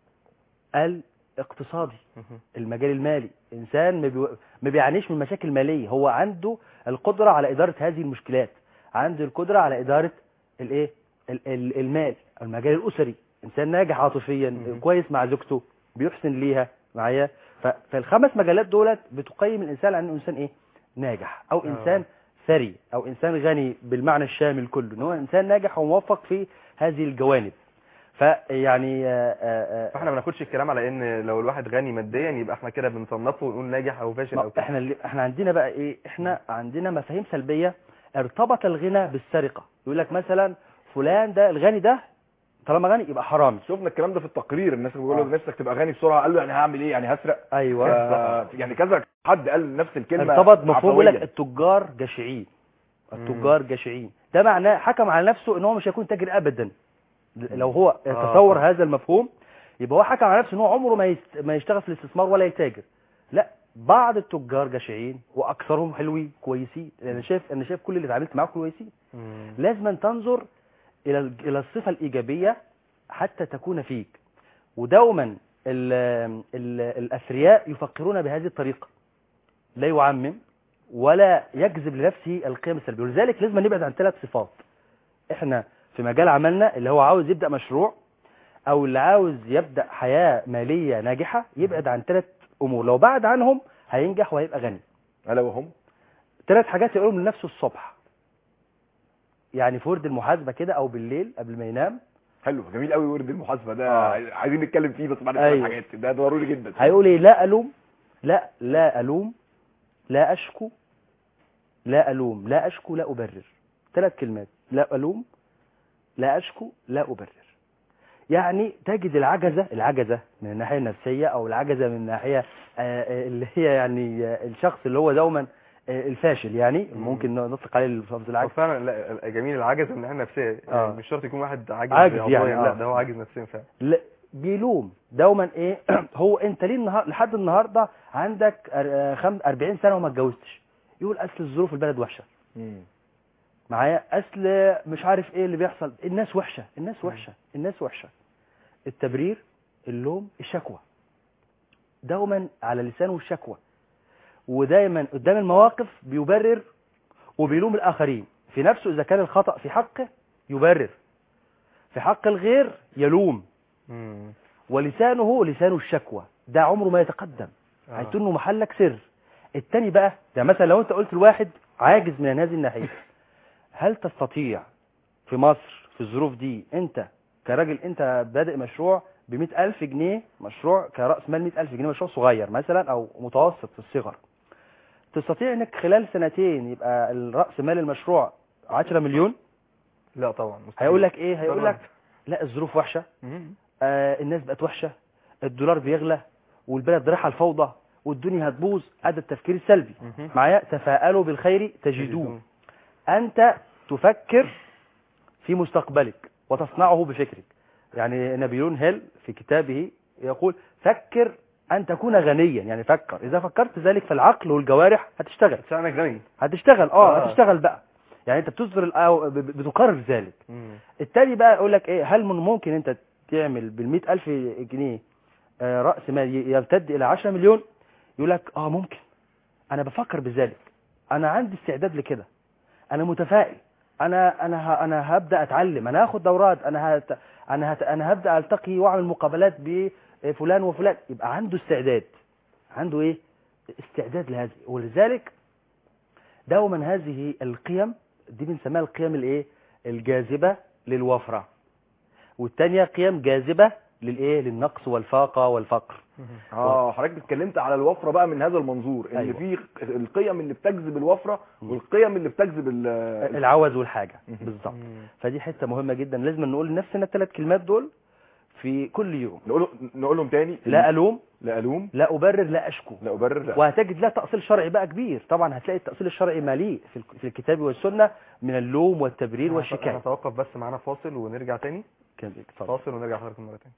الاقتصادي المجال المالي انسان ما بيو- ما بيعانيش من مشاكل ماليه هو عنده القدره على اداره هذه المشكلات عنده القدره على اداره الايه ال- ال- المال المجال الاسري انسان ناجح عاطفيا كويس مع زوجته بيحسن ليها معايا ف- فالخمس مجالات دولت بتقيم الانسان على انه انسان ايه ناجح او آه. انسان ثري او انسان غني بالمعنى الشامل كله ان هو انسان ناجح وموفق في هذه الجوانب فيعني آه، آه، آه، فاحنا ما بناخدش الكلام على ان لو الواحد غني ماديا يبقى احنا كده بنصنفه ونقول ناجح او فاشل او ما كده احنا اللي احنا عندنا بقى ايه احنا عندنا مفاهيم سلبيه ارتبط الغنى بالسرقه يقول لك مثلا فلان ده الغني ده طالما غني يبقى حرامي شفنا الكلام ده في التقرير الناس بيقولوا نفسك تبقى غني بسرعه قال له يعني هعمل ايه يعني هسرق ايوه آه، يعني كذا حد قال نفس الكلمه ارتبط مفهوم يقول لك عفوياً. التجار جشعين التجار جشعين ده معناه حكم على نفسه ان هو مش هيكون تاجر ابدا لو هو آه. تصور هذا المفهوم يبقى هو حكم على نفسه ان هو عمره ما يست... ما يشتغل في الاستثمار ولا يتاجر لا بعض التجار جشعين واكثرهم حلوين كويسين انا شايف انا شايف كل اللي اتعاملت معاه كويسين لازم أن تنظر الى ال- الى الصفه الايجابيه حتى تكون فيك ودوما ال ال الاثرياء يفكرون بهذه الطريقه لا يعمم ولا يجذب لنفسه القيم السلبيه ولذلك لازم نبعد عن ثلاث صفات احنا في مجال عملنا اللي هو عاوز يبدا مشروع او اللي عاوز يبدا حياه ماليه ناجحه يبعد عن ثلاث امور لو بعد عنهم هينجح وهيبقى غني الا وهم ثلاث حاجات يقولهم لنفسه الصبح يعني في ورد المحاسبه كده او بالليل قبل ما ينام حلو جميل قوي ورد المحاسبه ده آه. عايزين نتكلم فيه بس بعد أيوة. ثلاث حاجات ده ضروري جدا هيقول ايه لا الوم لا لا الوم لا اشكو لا الوم لا اشكو لا ابرر ثلاث كلمات لا الوم لا اشكو لا ابرر يعني تجد العجزه العجزه من الناحيه النفسيه او العجزه من الناحيه آه، آه، اللي هي يعني آه، الشخص اللي هو دوما آه، الفاشل يعني ممكن نطلق عليه لفظ هو العجز فعلا لا جميل العجز من الناحيه النفسيه آه. يعني مش شرط يكون واحد عاجز عاجز عضوياً، يعني، لا آه. ده هو عاجز نفسيا فعلا لا بيلوم دوما ايه هو انت ليه النهار لحد النهارده عندك أر- آه، خم... 40 سنه وما اتجوزتش يقول اصل الظروف البلد وحشه معايا اصل مش عارف ايه اللي بيحصل الناس وحشه الناس وحشه الناس وحشه التبرير اللوم الشكوى دوما على لسانه الشكوى ودايما قدام المواقف بيبرر وبيلوم الاخرين في نفسه اذا كان الخطا في حقه يبرر في حق الغير يلوم ولسانه لسان الشكوى ده عمره ما يتقدم آه. هيكون له محلك سر التاني بقى ده مثلا لو انت قلت لواحد عاجز من هذه الناحيه هل تستطيع في مصر في الظروف دي انت كراجل انت بادئ مشروع ب ألف جنيه مشروع كرأس مال 100000 جنيه مشروع صغير مثلا او متوسط في الصغر تستطيع انك خلال سنتين يبقى الرأس مال المشروع 10 مليون لا طبعا مستحيل. هيقول لك ايه هيقول طبعاً. لك لا الظروف وحشه مم. آه الناس بقت وحشه الدولار بيغلى والبلد رايحه الفوضى والدنيا هتبوظ هذا التفكير السلبي مهم. معايا تفاءلوا بالخير تجدوه انت تفكر في مستقبلك وتصنعه بفكرك يعني نابليون هيل في كتابه يقول فكر ان تكون غنيا يعني فكر اذا فكرت ذلك فالعقل والجوارح هتشتغل شأنك غني هتشتغل اه, آه. هتشتغل بقى يعني انت بتصدر الأو- ب- ب- بتقرر ذلك التاني بقى يقول لك ايه هل من ممكن انت تعمل بال ألف جنيه آه، رأس مال ي- يمتد إلى 10 مليون يقول لك اه ممكن انا بفكر بذلك انا عندي استعداد لكده انا متفائل انا انا ه- انا هبدا اتعلم انا هاخد دورات انا هت انا هت انا هبدا التقي واعمل مقابلات بفلان وفلان يبقى عنده استعداد عنده ايه استعداد لهذه ولذلك دوما هذه القيم دي بنسميها القيم الايه الجاذبه للوفره والتانية قيم جاذبه للايه للنقص والفاقه والفقر اه حضرتك اتكلمت على الوفره بقى من هذا المنظور ان أيوة. في القيم اللي بتجذب الوفره والقيم اللي بتجذب ال- العوز والحاجه بالظبط فدي حته مهمه جدا لازم نقول لنفسنا الثلاث كلمات دول في كل يوم نقول نقولهم تاني لا الوم لا الوم لا ابرر لا اشكو لا ابرر لا وهتجد لها تأصيل شرعي بقى كبير طبعا هتلاقي التأصيل الشرعي مليء في الك- في الكتاب والسنة من اللوم والتبرير والشكاية هنتوقف بس معانا فاصل ونرجع تاني كان اتفضل. فاصل ونرجع حضرتك مرة تاني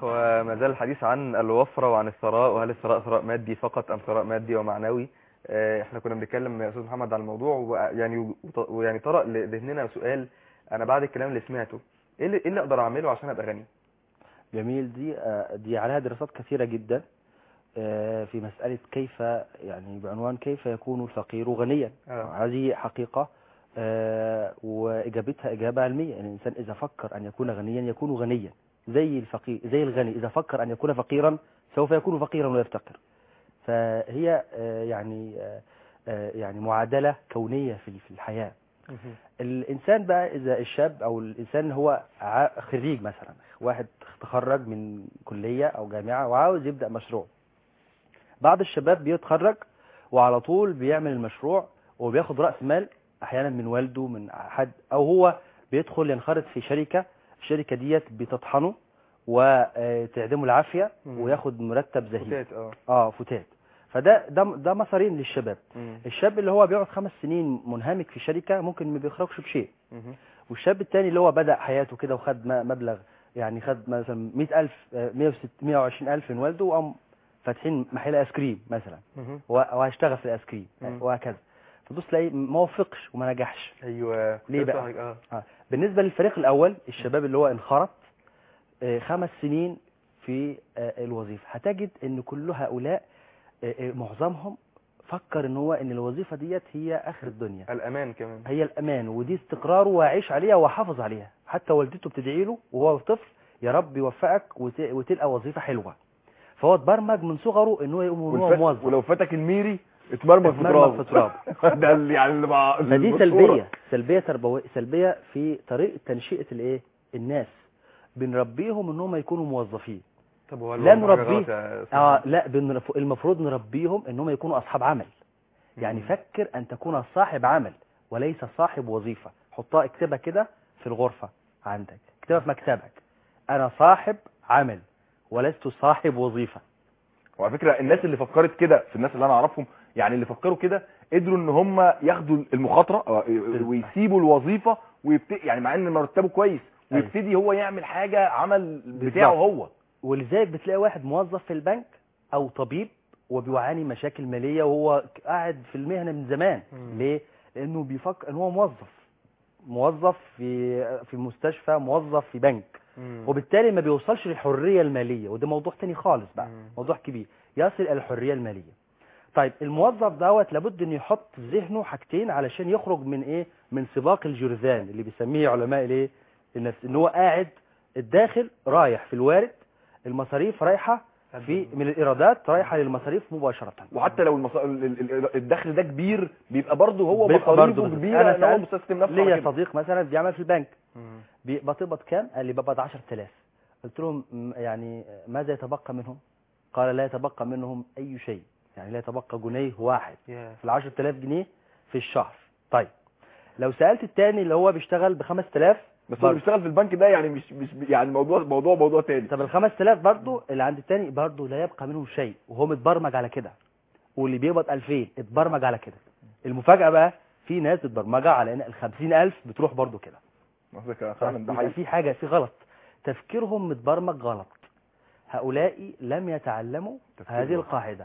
وما زال الحديث عن الوفرة وعن الثراء وهل الثراء ثراء مادي فقط أم ثراء مادي ومعنوي آه، احنا كنا بنتكلم يا أستاذ محمد عن الموضوع ويعني وط- ويعني طرأ لذهننا سؤال أنا بعد الكلام اللي سمعته إيه اللي, إيه اللي أقدر أعمله عشان أبقى غني؟ جميل دي آه، دي عليها دراسات كثيرة جدا آه، في مسألة كيف يعني بعنوان كيف يكون الفقير غنيا آه. هذه حقيقة آه، وإجابتها إجابة علمية يعني الإنسان إذا فكر أن يكون غنيا يكون غنيا زي الفقير زي الغني إذا فكر أن يكون فقيرا سوف يكون فقيرا ويفتقر فهي آه، يعني آه، آه، يعني معادلة كونية في في الحياة الانسان بقى اذا الشاب او الانسان هو ع- خريج مثلا واحد تخرج من كليه او جامعه وعاوز يبدا مشروع بعض الشباب بيتخرج وعلى طول بيعمل المشروع وبياخد راس مال احيانا من والده من حد او هو بيدخل ينخرط في شركه الشركه ديت بتطحنه وتعدمه العافيه مم. وياخد مرتب زهيد فتات اه اه فتات فده ده ده مسارين للشباب مم. الشاب اللي هو بيقعد خمس سنين منهمك في شركه ممكن ما بيخرجش بشيء مهم. والشاب التاني اللي هو بدأ حياته كده وخد م- مبلغ يعني خد مثلا 100000 آه، 160 120000 من والده وقام فاتحين محل ايس كريم مثلا مهم. و- وهيشتغل في الايس كريم مم. وهكذا فبص تلاقي ما وفقش وما نجحش ايوه ليه بقى؟ صحيح، اه آه. بالنسبه للفريق الاول الشباب اللي هو انخرط آه، خمس سنين في آه، الوظيفه هتجد ان كل هؤلاء آه، آه، معظمهم فكر ان هو ان الوظيفه ديت هي اخر الدنيا الامان كمان هي الامان ودي استقراره وعيش عليها وحافظ عليها حتى والدته بتدعي له وهو طفل يا رب يوفقك وت- وتلقى وظيفه حلوه فهو اتبرمج من صغره ان هو يقوم وهو والف- موظف ولو فاتك الميري اتمرمغ في اتمرمغ ترابه في ترابه. ده اللي يعني اللي مع فدي المشهورة. سلبيه سلبيه تربويه سلبيه في طريقه تنشئه الايه الناس بنربيهم ان هم يكونوا موظفين طب هو لا الوضع حاجة نربيه غلط يا أستاذ اه لا بنرف- المفروض نربيهم ان هم يكونوا اصحاب عمل يعني مم. فكر ان تكون صاحب عمل وليس صاحب وظيفه حطها اكتبها كده في الغرفه عندك اكتبها في مكتبك انا صاحب عمل ولست صاحب وظيفه وعلى فكره الناس اللي فكرت كده في الناس اللي انا اعرفهم يعني اللي فكروا كده قدروا ان هم ياخدوا المخاطره أو ويسيبوا الوظيفه ويبتدي يعني مع ان مرتبه كويس أيوة. ويبتدي هو يعمل حاجه عمل بتاعه هو ولذلك بتلاقي واحد موظف في البنك او طبيب وبيعاني مشاكل ماليه وهو قاعد في المهنه من زمان مم. ليه لانه بيفكر ان هو موظف موظف في في مستشفى موظف في بنك مم. وبالتالي ما بيوصلش للحريه الماليه وده موضوع تاني خالص بقى مم. موضوع كبير يصل الى الحريه الماليه طيب الموظف دوت لابد انه يحط في ذهنه حاجتين علشان يخرج من ايه من سباق الجرذان اللي بيسميه علماء الايه النفس ان هو قاعد الداخل رايح في الوارد المصاريف رايحه في من الايرادات رايحه للمصاريف مباشره وحتى لو المص... ال- ال- ال- الدخل ده كبير بيبقى برضه هو بيبقى مصاريفه برضه كبيره أنا ان هو سألت مسيستم نفسه على ليا كده. صديق مثلا بيعمل في البنك مم. بي- بتقبض كام قال لي بقبض 10000 قلت لهم م- يعني ماذا يتبقى منهم قال لا يتبقى منهم اي شيء يعني لا يتبقى جنيه واحد يا. في ال 10000 جنيه في الشهر طيب لو سالت التاني اللي هو بيشتغل ب 5000 بس هو برضه. بيشتغل في البنك ده يعني مش مش يعني موضوع موضوع موضوع تاني طب ال 5000 برضه اللي عند التاني برضه لا يبقى منهم شيء وهو متبرمج على كده واللي بيقبض 2000 اتبرمج على كده المفاجاه بقى في ناس متبرمجه على ان ال 50000 بتروح برضه كده على فكرة فعلا ده يبقى حقيقي في حاجة في غلط تفكيرهم متبرمج غلط هؤلاء لم يتعلموا تفكير هذه غلط. القاعدة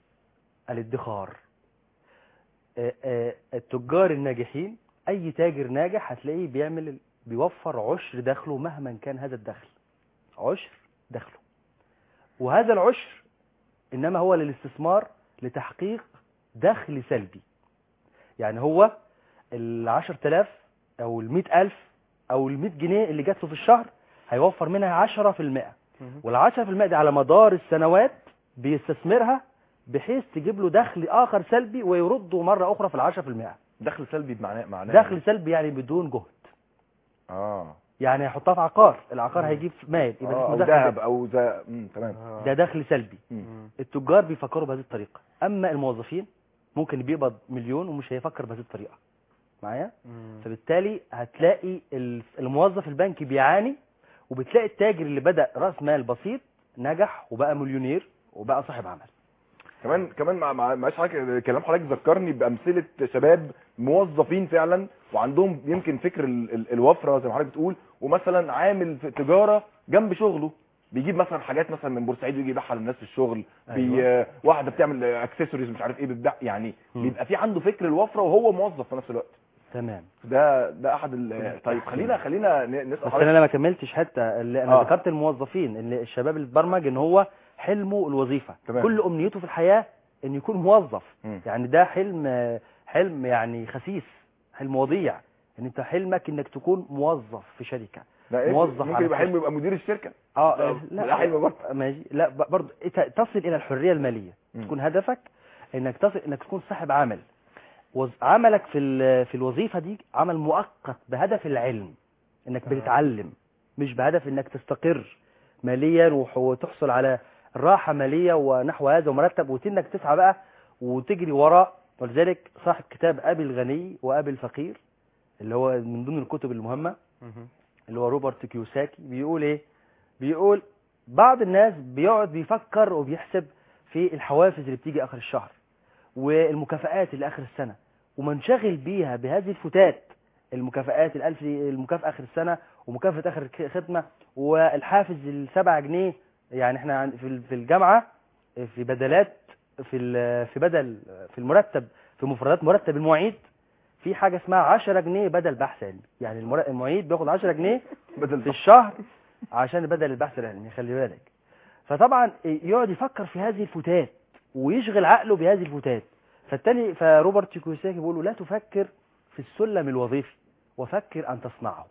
الادخار آه، آه، التجار الناجحين أي تاجر ناجح هتلاقيه بيعمل بيوفر عشر دخله مهما كان هذا الدخل عشر دخله وهذا العشر إنما هو للاستثمار لتحقيق دخل سلبي يعني هو ال 10000 أو ال 100000 أو ال 100 جنيه اللي جات له في الشهر هيوفر منها 10% مهم. وال 10% دي على مدار السنوات بيستثمرها بحيث تجيب له دخل آخر سلبي ويرده مرة أخرى في ال 10% دخل سلبي بمعناه معناه دخل سلبي يعني بدون جهد اه يعني هيحطها في عقار العقار هيجيب مال يبقى اه اسمه او دخل ذهب سلبي. او ذا مم، تمام آه. ده دخل سلبي مم. التجار بيفكروا بهذه الطريقة أما الموظفين ممكن بيقبض مليون ومش هيفكر بهذه الطريقة معايا مم. فبالتالي هتلاقي ال- الموظف البنكي بيعاني وبتلاقي التاجر اللي بدأ رأس مال بسيط نجح وبقى مليونير وبقى صاحب عمل كمان كمان مع مع معلش حضرتك كلام حضرتك ذكرني بامثله شباب موظفين فعلا وعندهم يمكن فكر ال- ال- الوفره زي ما حضرتك بتقول ومثلا عامل في تجاره جنب شغله بيجيب مثلا حاجات مثلا من بورسعيد ويجي يبيعها للناس في الشغل بي... أيوة. واحده بتعمل اكسسوارز مش عارف ايه بتبيع يعني مم. بيبقى في عنده فكر الوفره وهو موظف في نفس الوقت تمام ده ده احد ال... طيب خلينا خلينا ن- نسال بس حضرتك انا ما كملتش حتى اللي انا آه. ذكرت الموظفين ان الشباب اللي اتبرمج ان هو حلمه الوظيفه تمام. كل امنيته في الحياه انه يكون موظف مم. يعني ده حلم حلم يعني خسيس حلم وضيع ان انت حلمك انك تكون موظف في شركه ده إيه؟ موظف ممكن على يبقى طول. حلم يبقى مدير الشركه اه ده- لا ده حلم برضه ماشي لا ب- برضه إنت تصل الى الحريه الماليه مم. تكون هدفك انك تصل انك تكون صاحب عمل وز... عملك في ال- في الوظيفه دي عمل مؤقت بهدف العلم انك بتتعلم مش بهدف انك تستقر ماليا وح- وتحصل على راحه ماليه ونحو هذا ومرتب وانك تسعى بقى وتجري وراء ولذلك صاحب كتاب ابي الغني وابي الفقير اللي هو من ضمن الكتب المهمه اللي هو روبرت كيوساكي بيقول ايه بيقول بعض الناس بيقعد بيفكر وبيحسب في الحوافز اللي بتيجي اخر الشهر والمكافآت اللي اخر السنه ومنشغل بيها بهذه الفتات المكافآت الألف المكافأة آخر السنة ومكافأة آخر الخدمة والحافز السبعة جنيه يعني احنا عن- في ال- في الجامعة في بدلات في ال- في بدل في المرتب في مفردات مرتب المعيد في حاجة اسمها 10 جنيه بدل بحث علمي يعني المر- المعيد بياخد 10 جنيه بدل في الشهر عشان بدل البحث العلمي خلي بالك فطبعا يقعد يفكر في هذه الفتات ويشغل عقله بهذه الفتات فالتاني فروبرت كيوساكي بيقول له لا تفكر في السلم الوظيفي وفكر ان تصنعه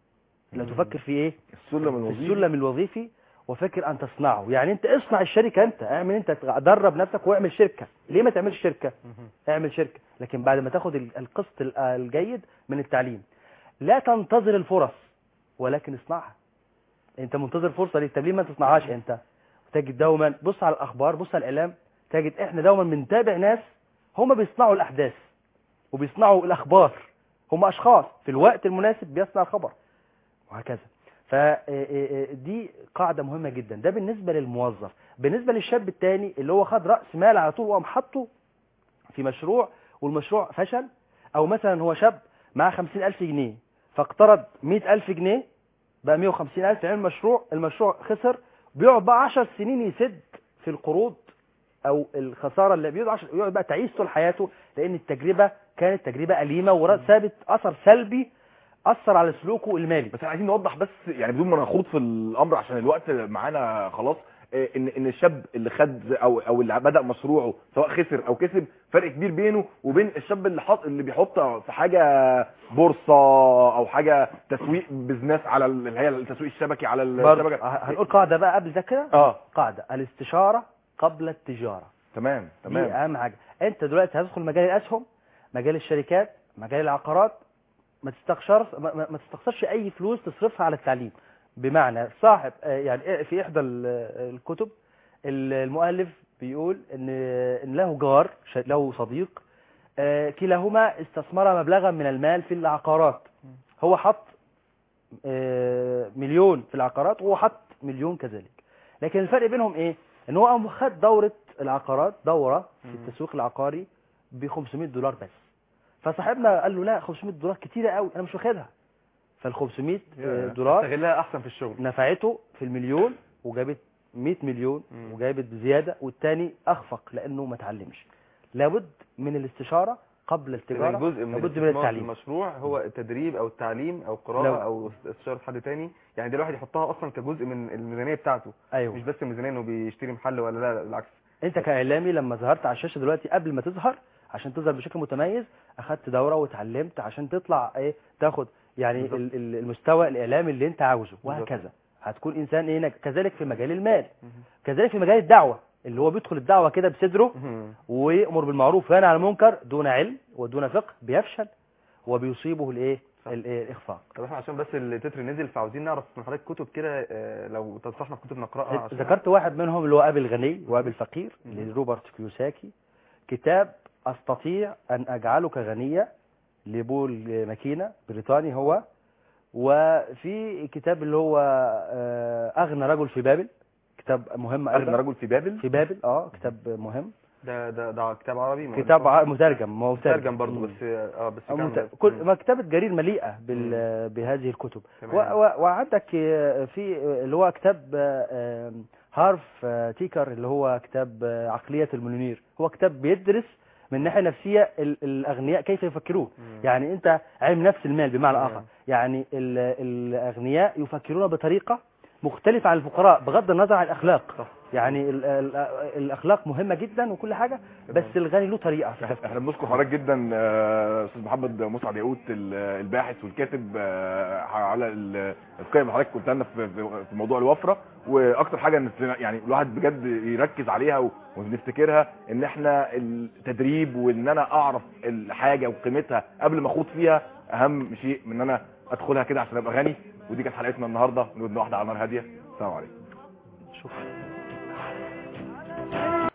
لا تفكر في ايه السلم في الوظيفي السلم الوظيفي وفكر ان تصنعه يعني انت اصنع الشركه انت اعمل انت درب نفسك واعمل شركه ليه ما تعملش شركه اعمل شركه لكن بعد ما تاخد ال- القسط ال- الجيد من التعليم لا تنتظر الفرص ولكن اصنعها انت منتظر فرصه ليه طب ليه ما تصنعهاش انت تجد دوما بص على الاخبار بص على الاعلام تجد احنا دوما بنتابع ناس هم بيصنعوا الاحداث وبيصنعوا الاخبار هم اشخاص في الوقت المناسب بيصنع الخبر وهكذا فدي قاعده مهمه جدا ده بالنسبه للموظف بالنسبه للشاب الثاني اللي هو خد راس مال على طول وقام حاطه في مشروع والمشروع فشل او مثلا هو شاب معاه 50000 جنيه فاقترض 100000 جنيه بقى 150000 يعمل مشروع المشروع خسر بيقعد بقى 10 سنين يسد في القروض او الخساره اللي بيقعد 10 يقعد بقى تعيش طول حياته لان التجربه كانت تجربه اليمه وسابت اثر سلبي اثر على سلوكه المالي بس عايزين نوضح بس يعني بدون ما نخوض في الامر عشان الوقت معانا خلاص إيه، ان ان الشاب اللي خد او او اللي بدا مشروعه سواء خسر او كسب فرق كبير بينه وبين الشاب اللي حط اللي بيحط في حاجه بورصه او حاجه تسويق بزنس على ال- اللي هي التسويق الشبكي على برضه الشبكه هنقول قاعده بقى قبل ده كده اه قاعده الاستشاره قبل التجاره تمام دي تمام اهم حاجه انت دلوقتي هتدخل مجال الاسهم مجال الشركات مجال العقارات ما تستخسرش ما, ما- ما تستخسرش اي فلوس تصرفها على التعليم بمعنى صاحب آه، يعني في احدى ال- الكتب ال- المؤلف بيقول ان ان له جار ش- له صديق آه، كلاهما استثمر مبلغا من المال في العقارات هو حط آه، مليون في العقارات وهو حط مليون كذلك لكن الفرق بينهم ايه ان هو قام خد دوره العقارات دوره في التسويق العقاري ب 500 دولار بس فصاحبنا قال له لا 500 دولار كتيره قوي انا مش واخدها فال 500 دولار استغلها احسن في الشغل نفعته في المليون وجابت 100 مليون وجابت بزياده والتاني اخفق لانه ما اتعلمش لابد من الاستشاره قبل التجاره إذا جزء من لابد من الاستثمار في التعليم المشروع هو التدريب او التعليم او لو- قراءه او استشاره حد تاني يعني ده الواحد يحطها اصلا كجزء من الميزانيه بتاعته ايوه مش بس الميزانيه انه بيشتري محل ولا لا لا بالعكس انت كاعلامي لما ظهرت على الشاشه دلوقتي قبل ما تظهر عشان تظهر بشكل متميز اخدت دوره واتعلمت عشان تطلع ايه تاخد يعني بالظبط. ال- ال- المستوى الاعلامي اللي انت عاوزه بالظبط. وهكذا هتكون انسان ايه كذلك في مجال المال كذلك في مجال الدعوه اللي هو بيدخل الدعوه كده بصدره ويأمر بالمعروف وينهى عن المنكر دون علم ودون فقه بيفشل وبيصيبه الايه الايه الاخفاق طب احنا عشان بس التتر نزل فعاوزين نعرف من حضرتك كتب كده آه، لو تنصحنا بكتب نقراها عشان- ذكرت واحد منهم اللي هو ابي الغني وابي الفقير لروبرت كيوساكي كتاب استطيع ان اجعلك غنيا لبول ماكينه بريطاني هو وفي كتاب اللي هو آه، اغنى رجل في بابل كتاب مهم اغنى أيضاً. رجل في بابل في بابل اه كتاب مهم ده ده ده كتاب عربي ما هو كتاب ده- ع- مترجم ما هو مترجم مترجم برضه مم. بس اه بس أو كان مت- كل مكتبة جرير مليئة بال... بهذه الكتب تمام. و... و... وعندك آه، في آه، اللي هو كتاب آه، آه، هارف آه، تيكر اللي هو كتاب آه، عقلية المليونير هو كتاب بيدرس من ناحية نفسية ال- الأغنياء كيف يفكرون يعني أنت علم نفس المال بمعنى آخر يعني ال... الأغنياء يفكرون بطريقة مختلفة عن الفقراء بغض النظر عن الأخلاق يعني ال... ال... الأخلاق مهمة جدا وكل حاجة بس الغني له طريقة في التفكير. احنا بنشكر حضرتك جدا آه، استاذ محمد مسعد ياقوت ال- الباحث والكاتب آه، على ال- القيم اللي حضرتك قلتها لنا في في- في موضوع الوفره واكتر حاجه إن يعني الواحد بجد يركز عليها و- ونفتكرها ان احنا التدريب وان انا اعرف الحاجه وقيمتها قبل ما اخوض فيها اهم شيء من ان انا ادخلها كده عشان ابقى غني ودي كانت حلقتنا النهارده من ودن واحده على نار هاديه السلام عليكم شكرا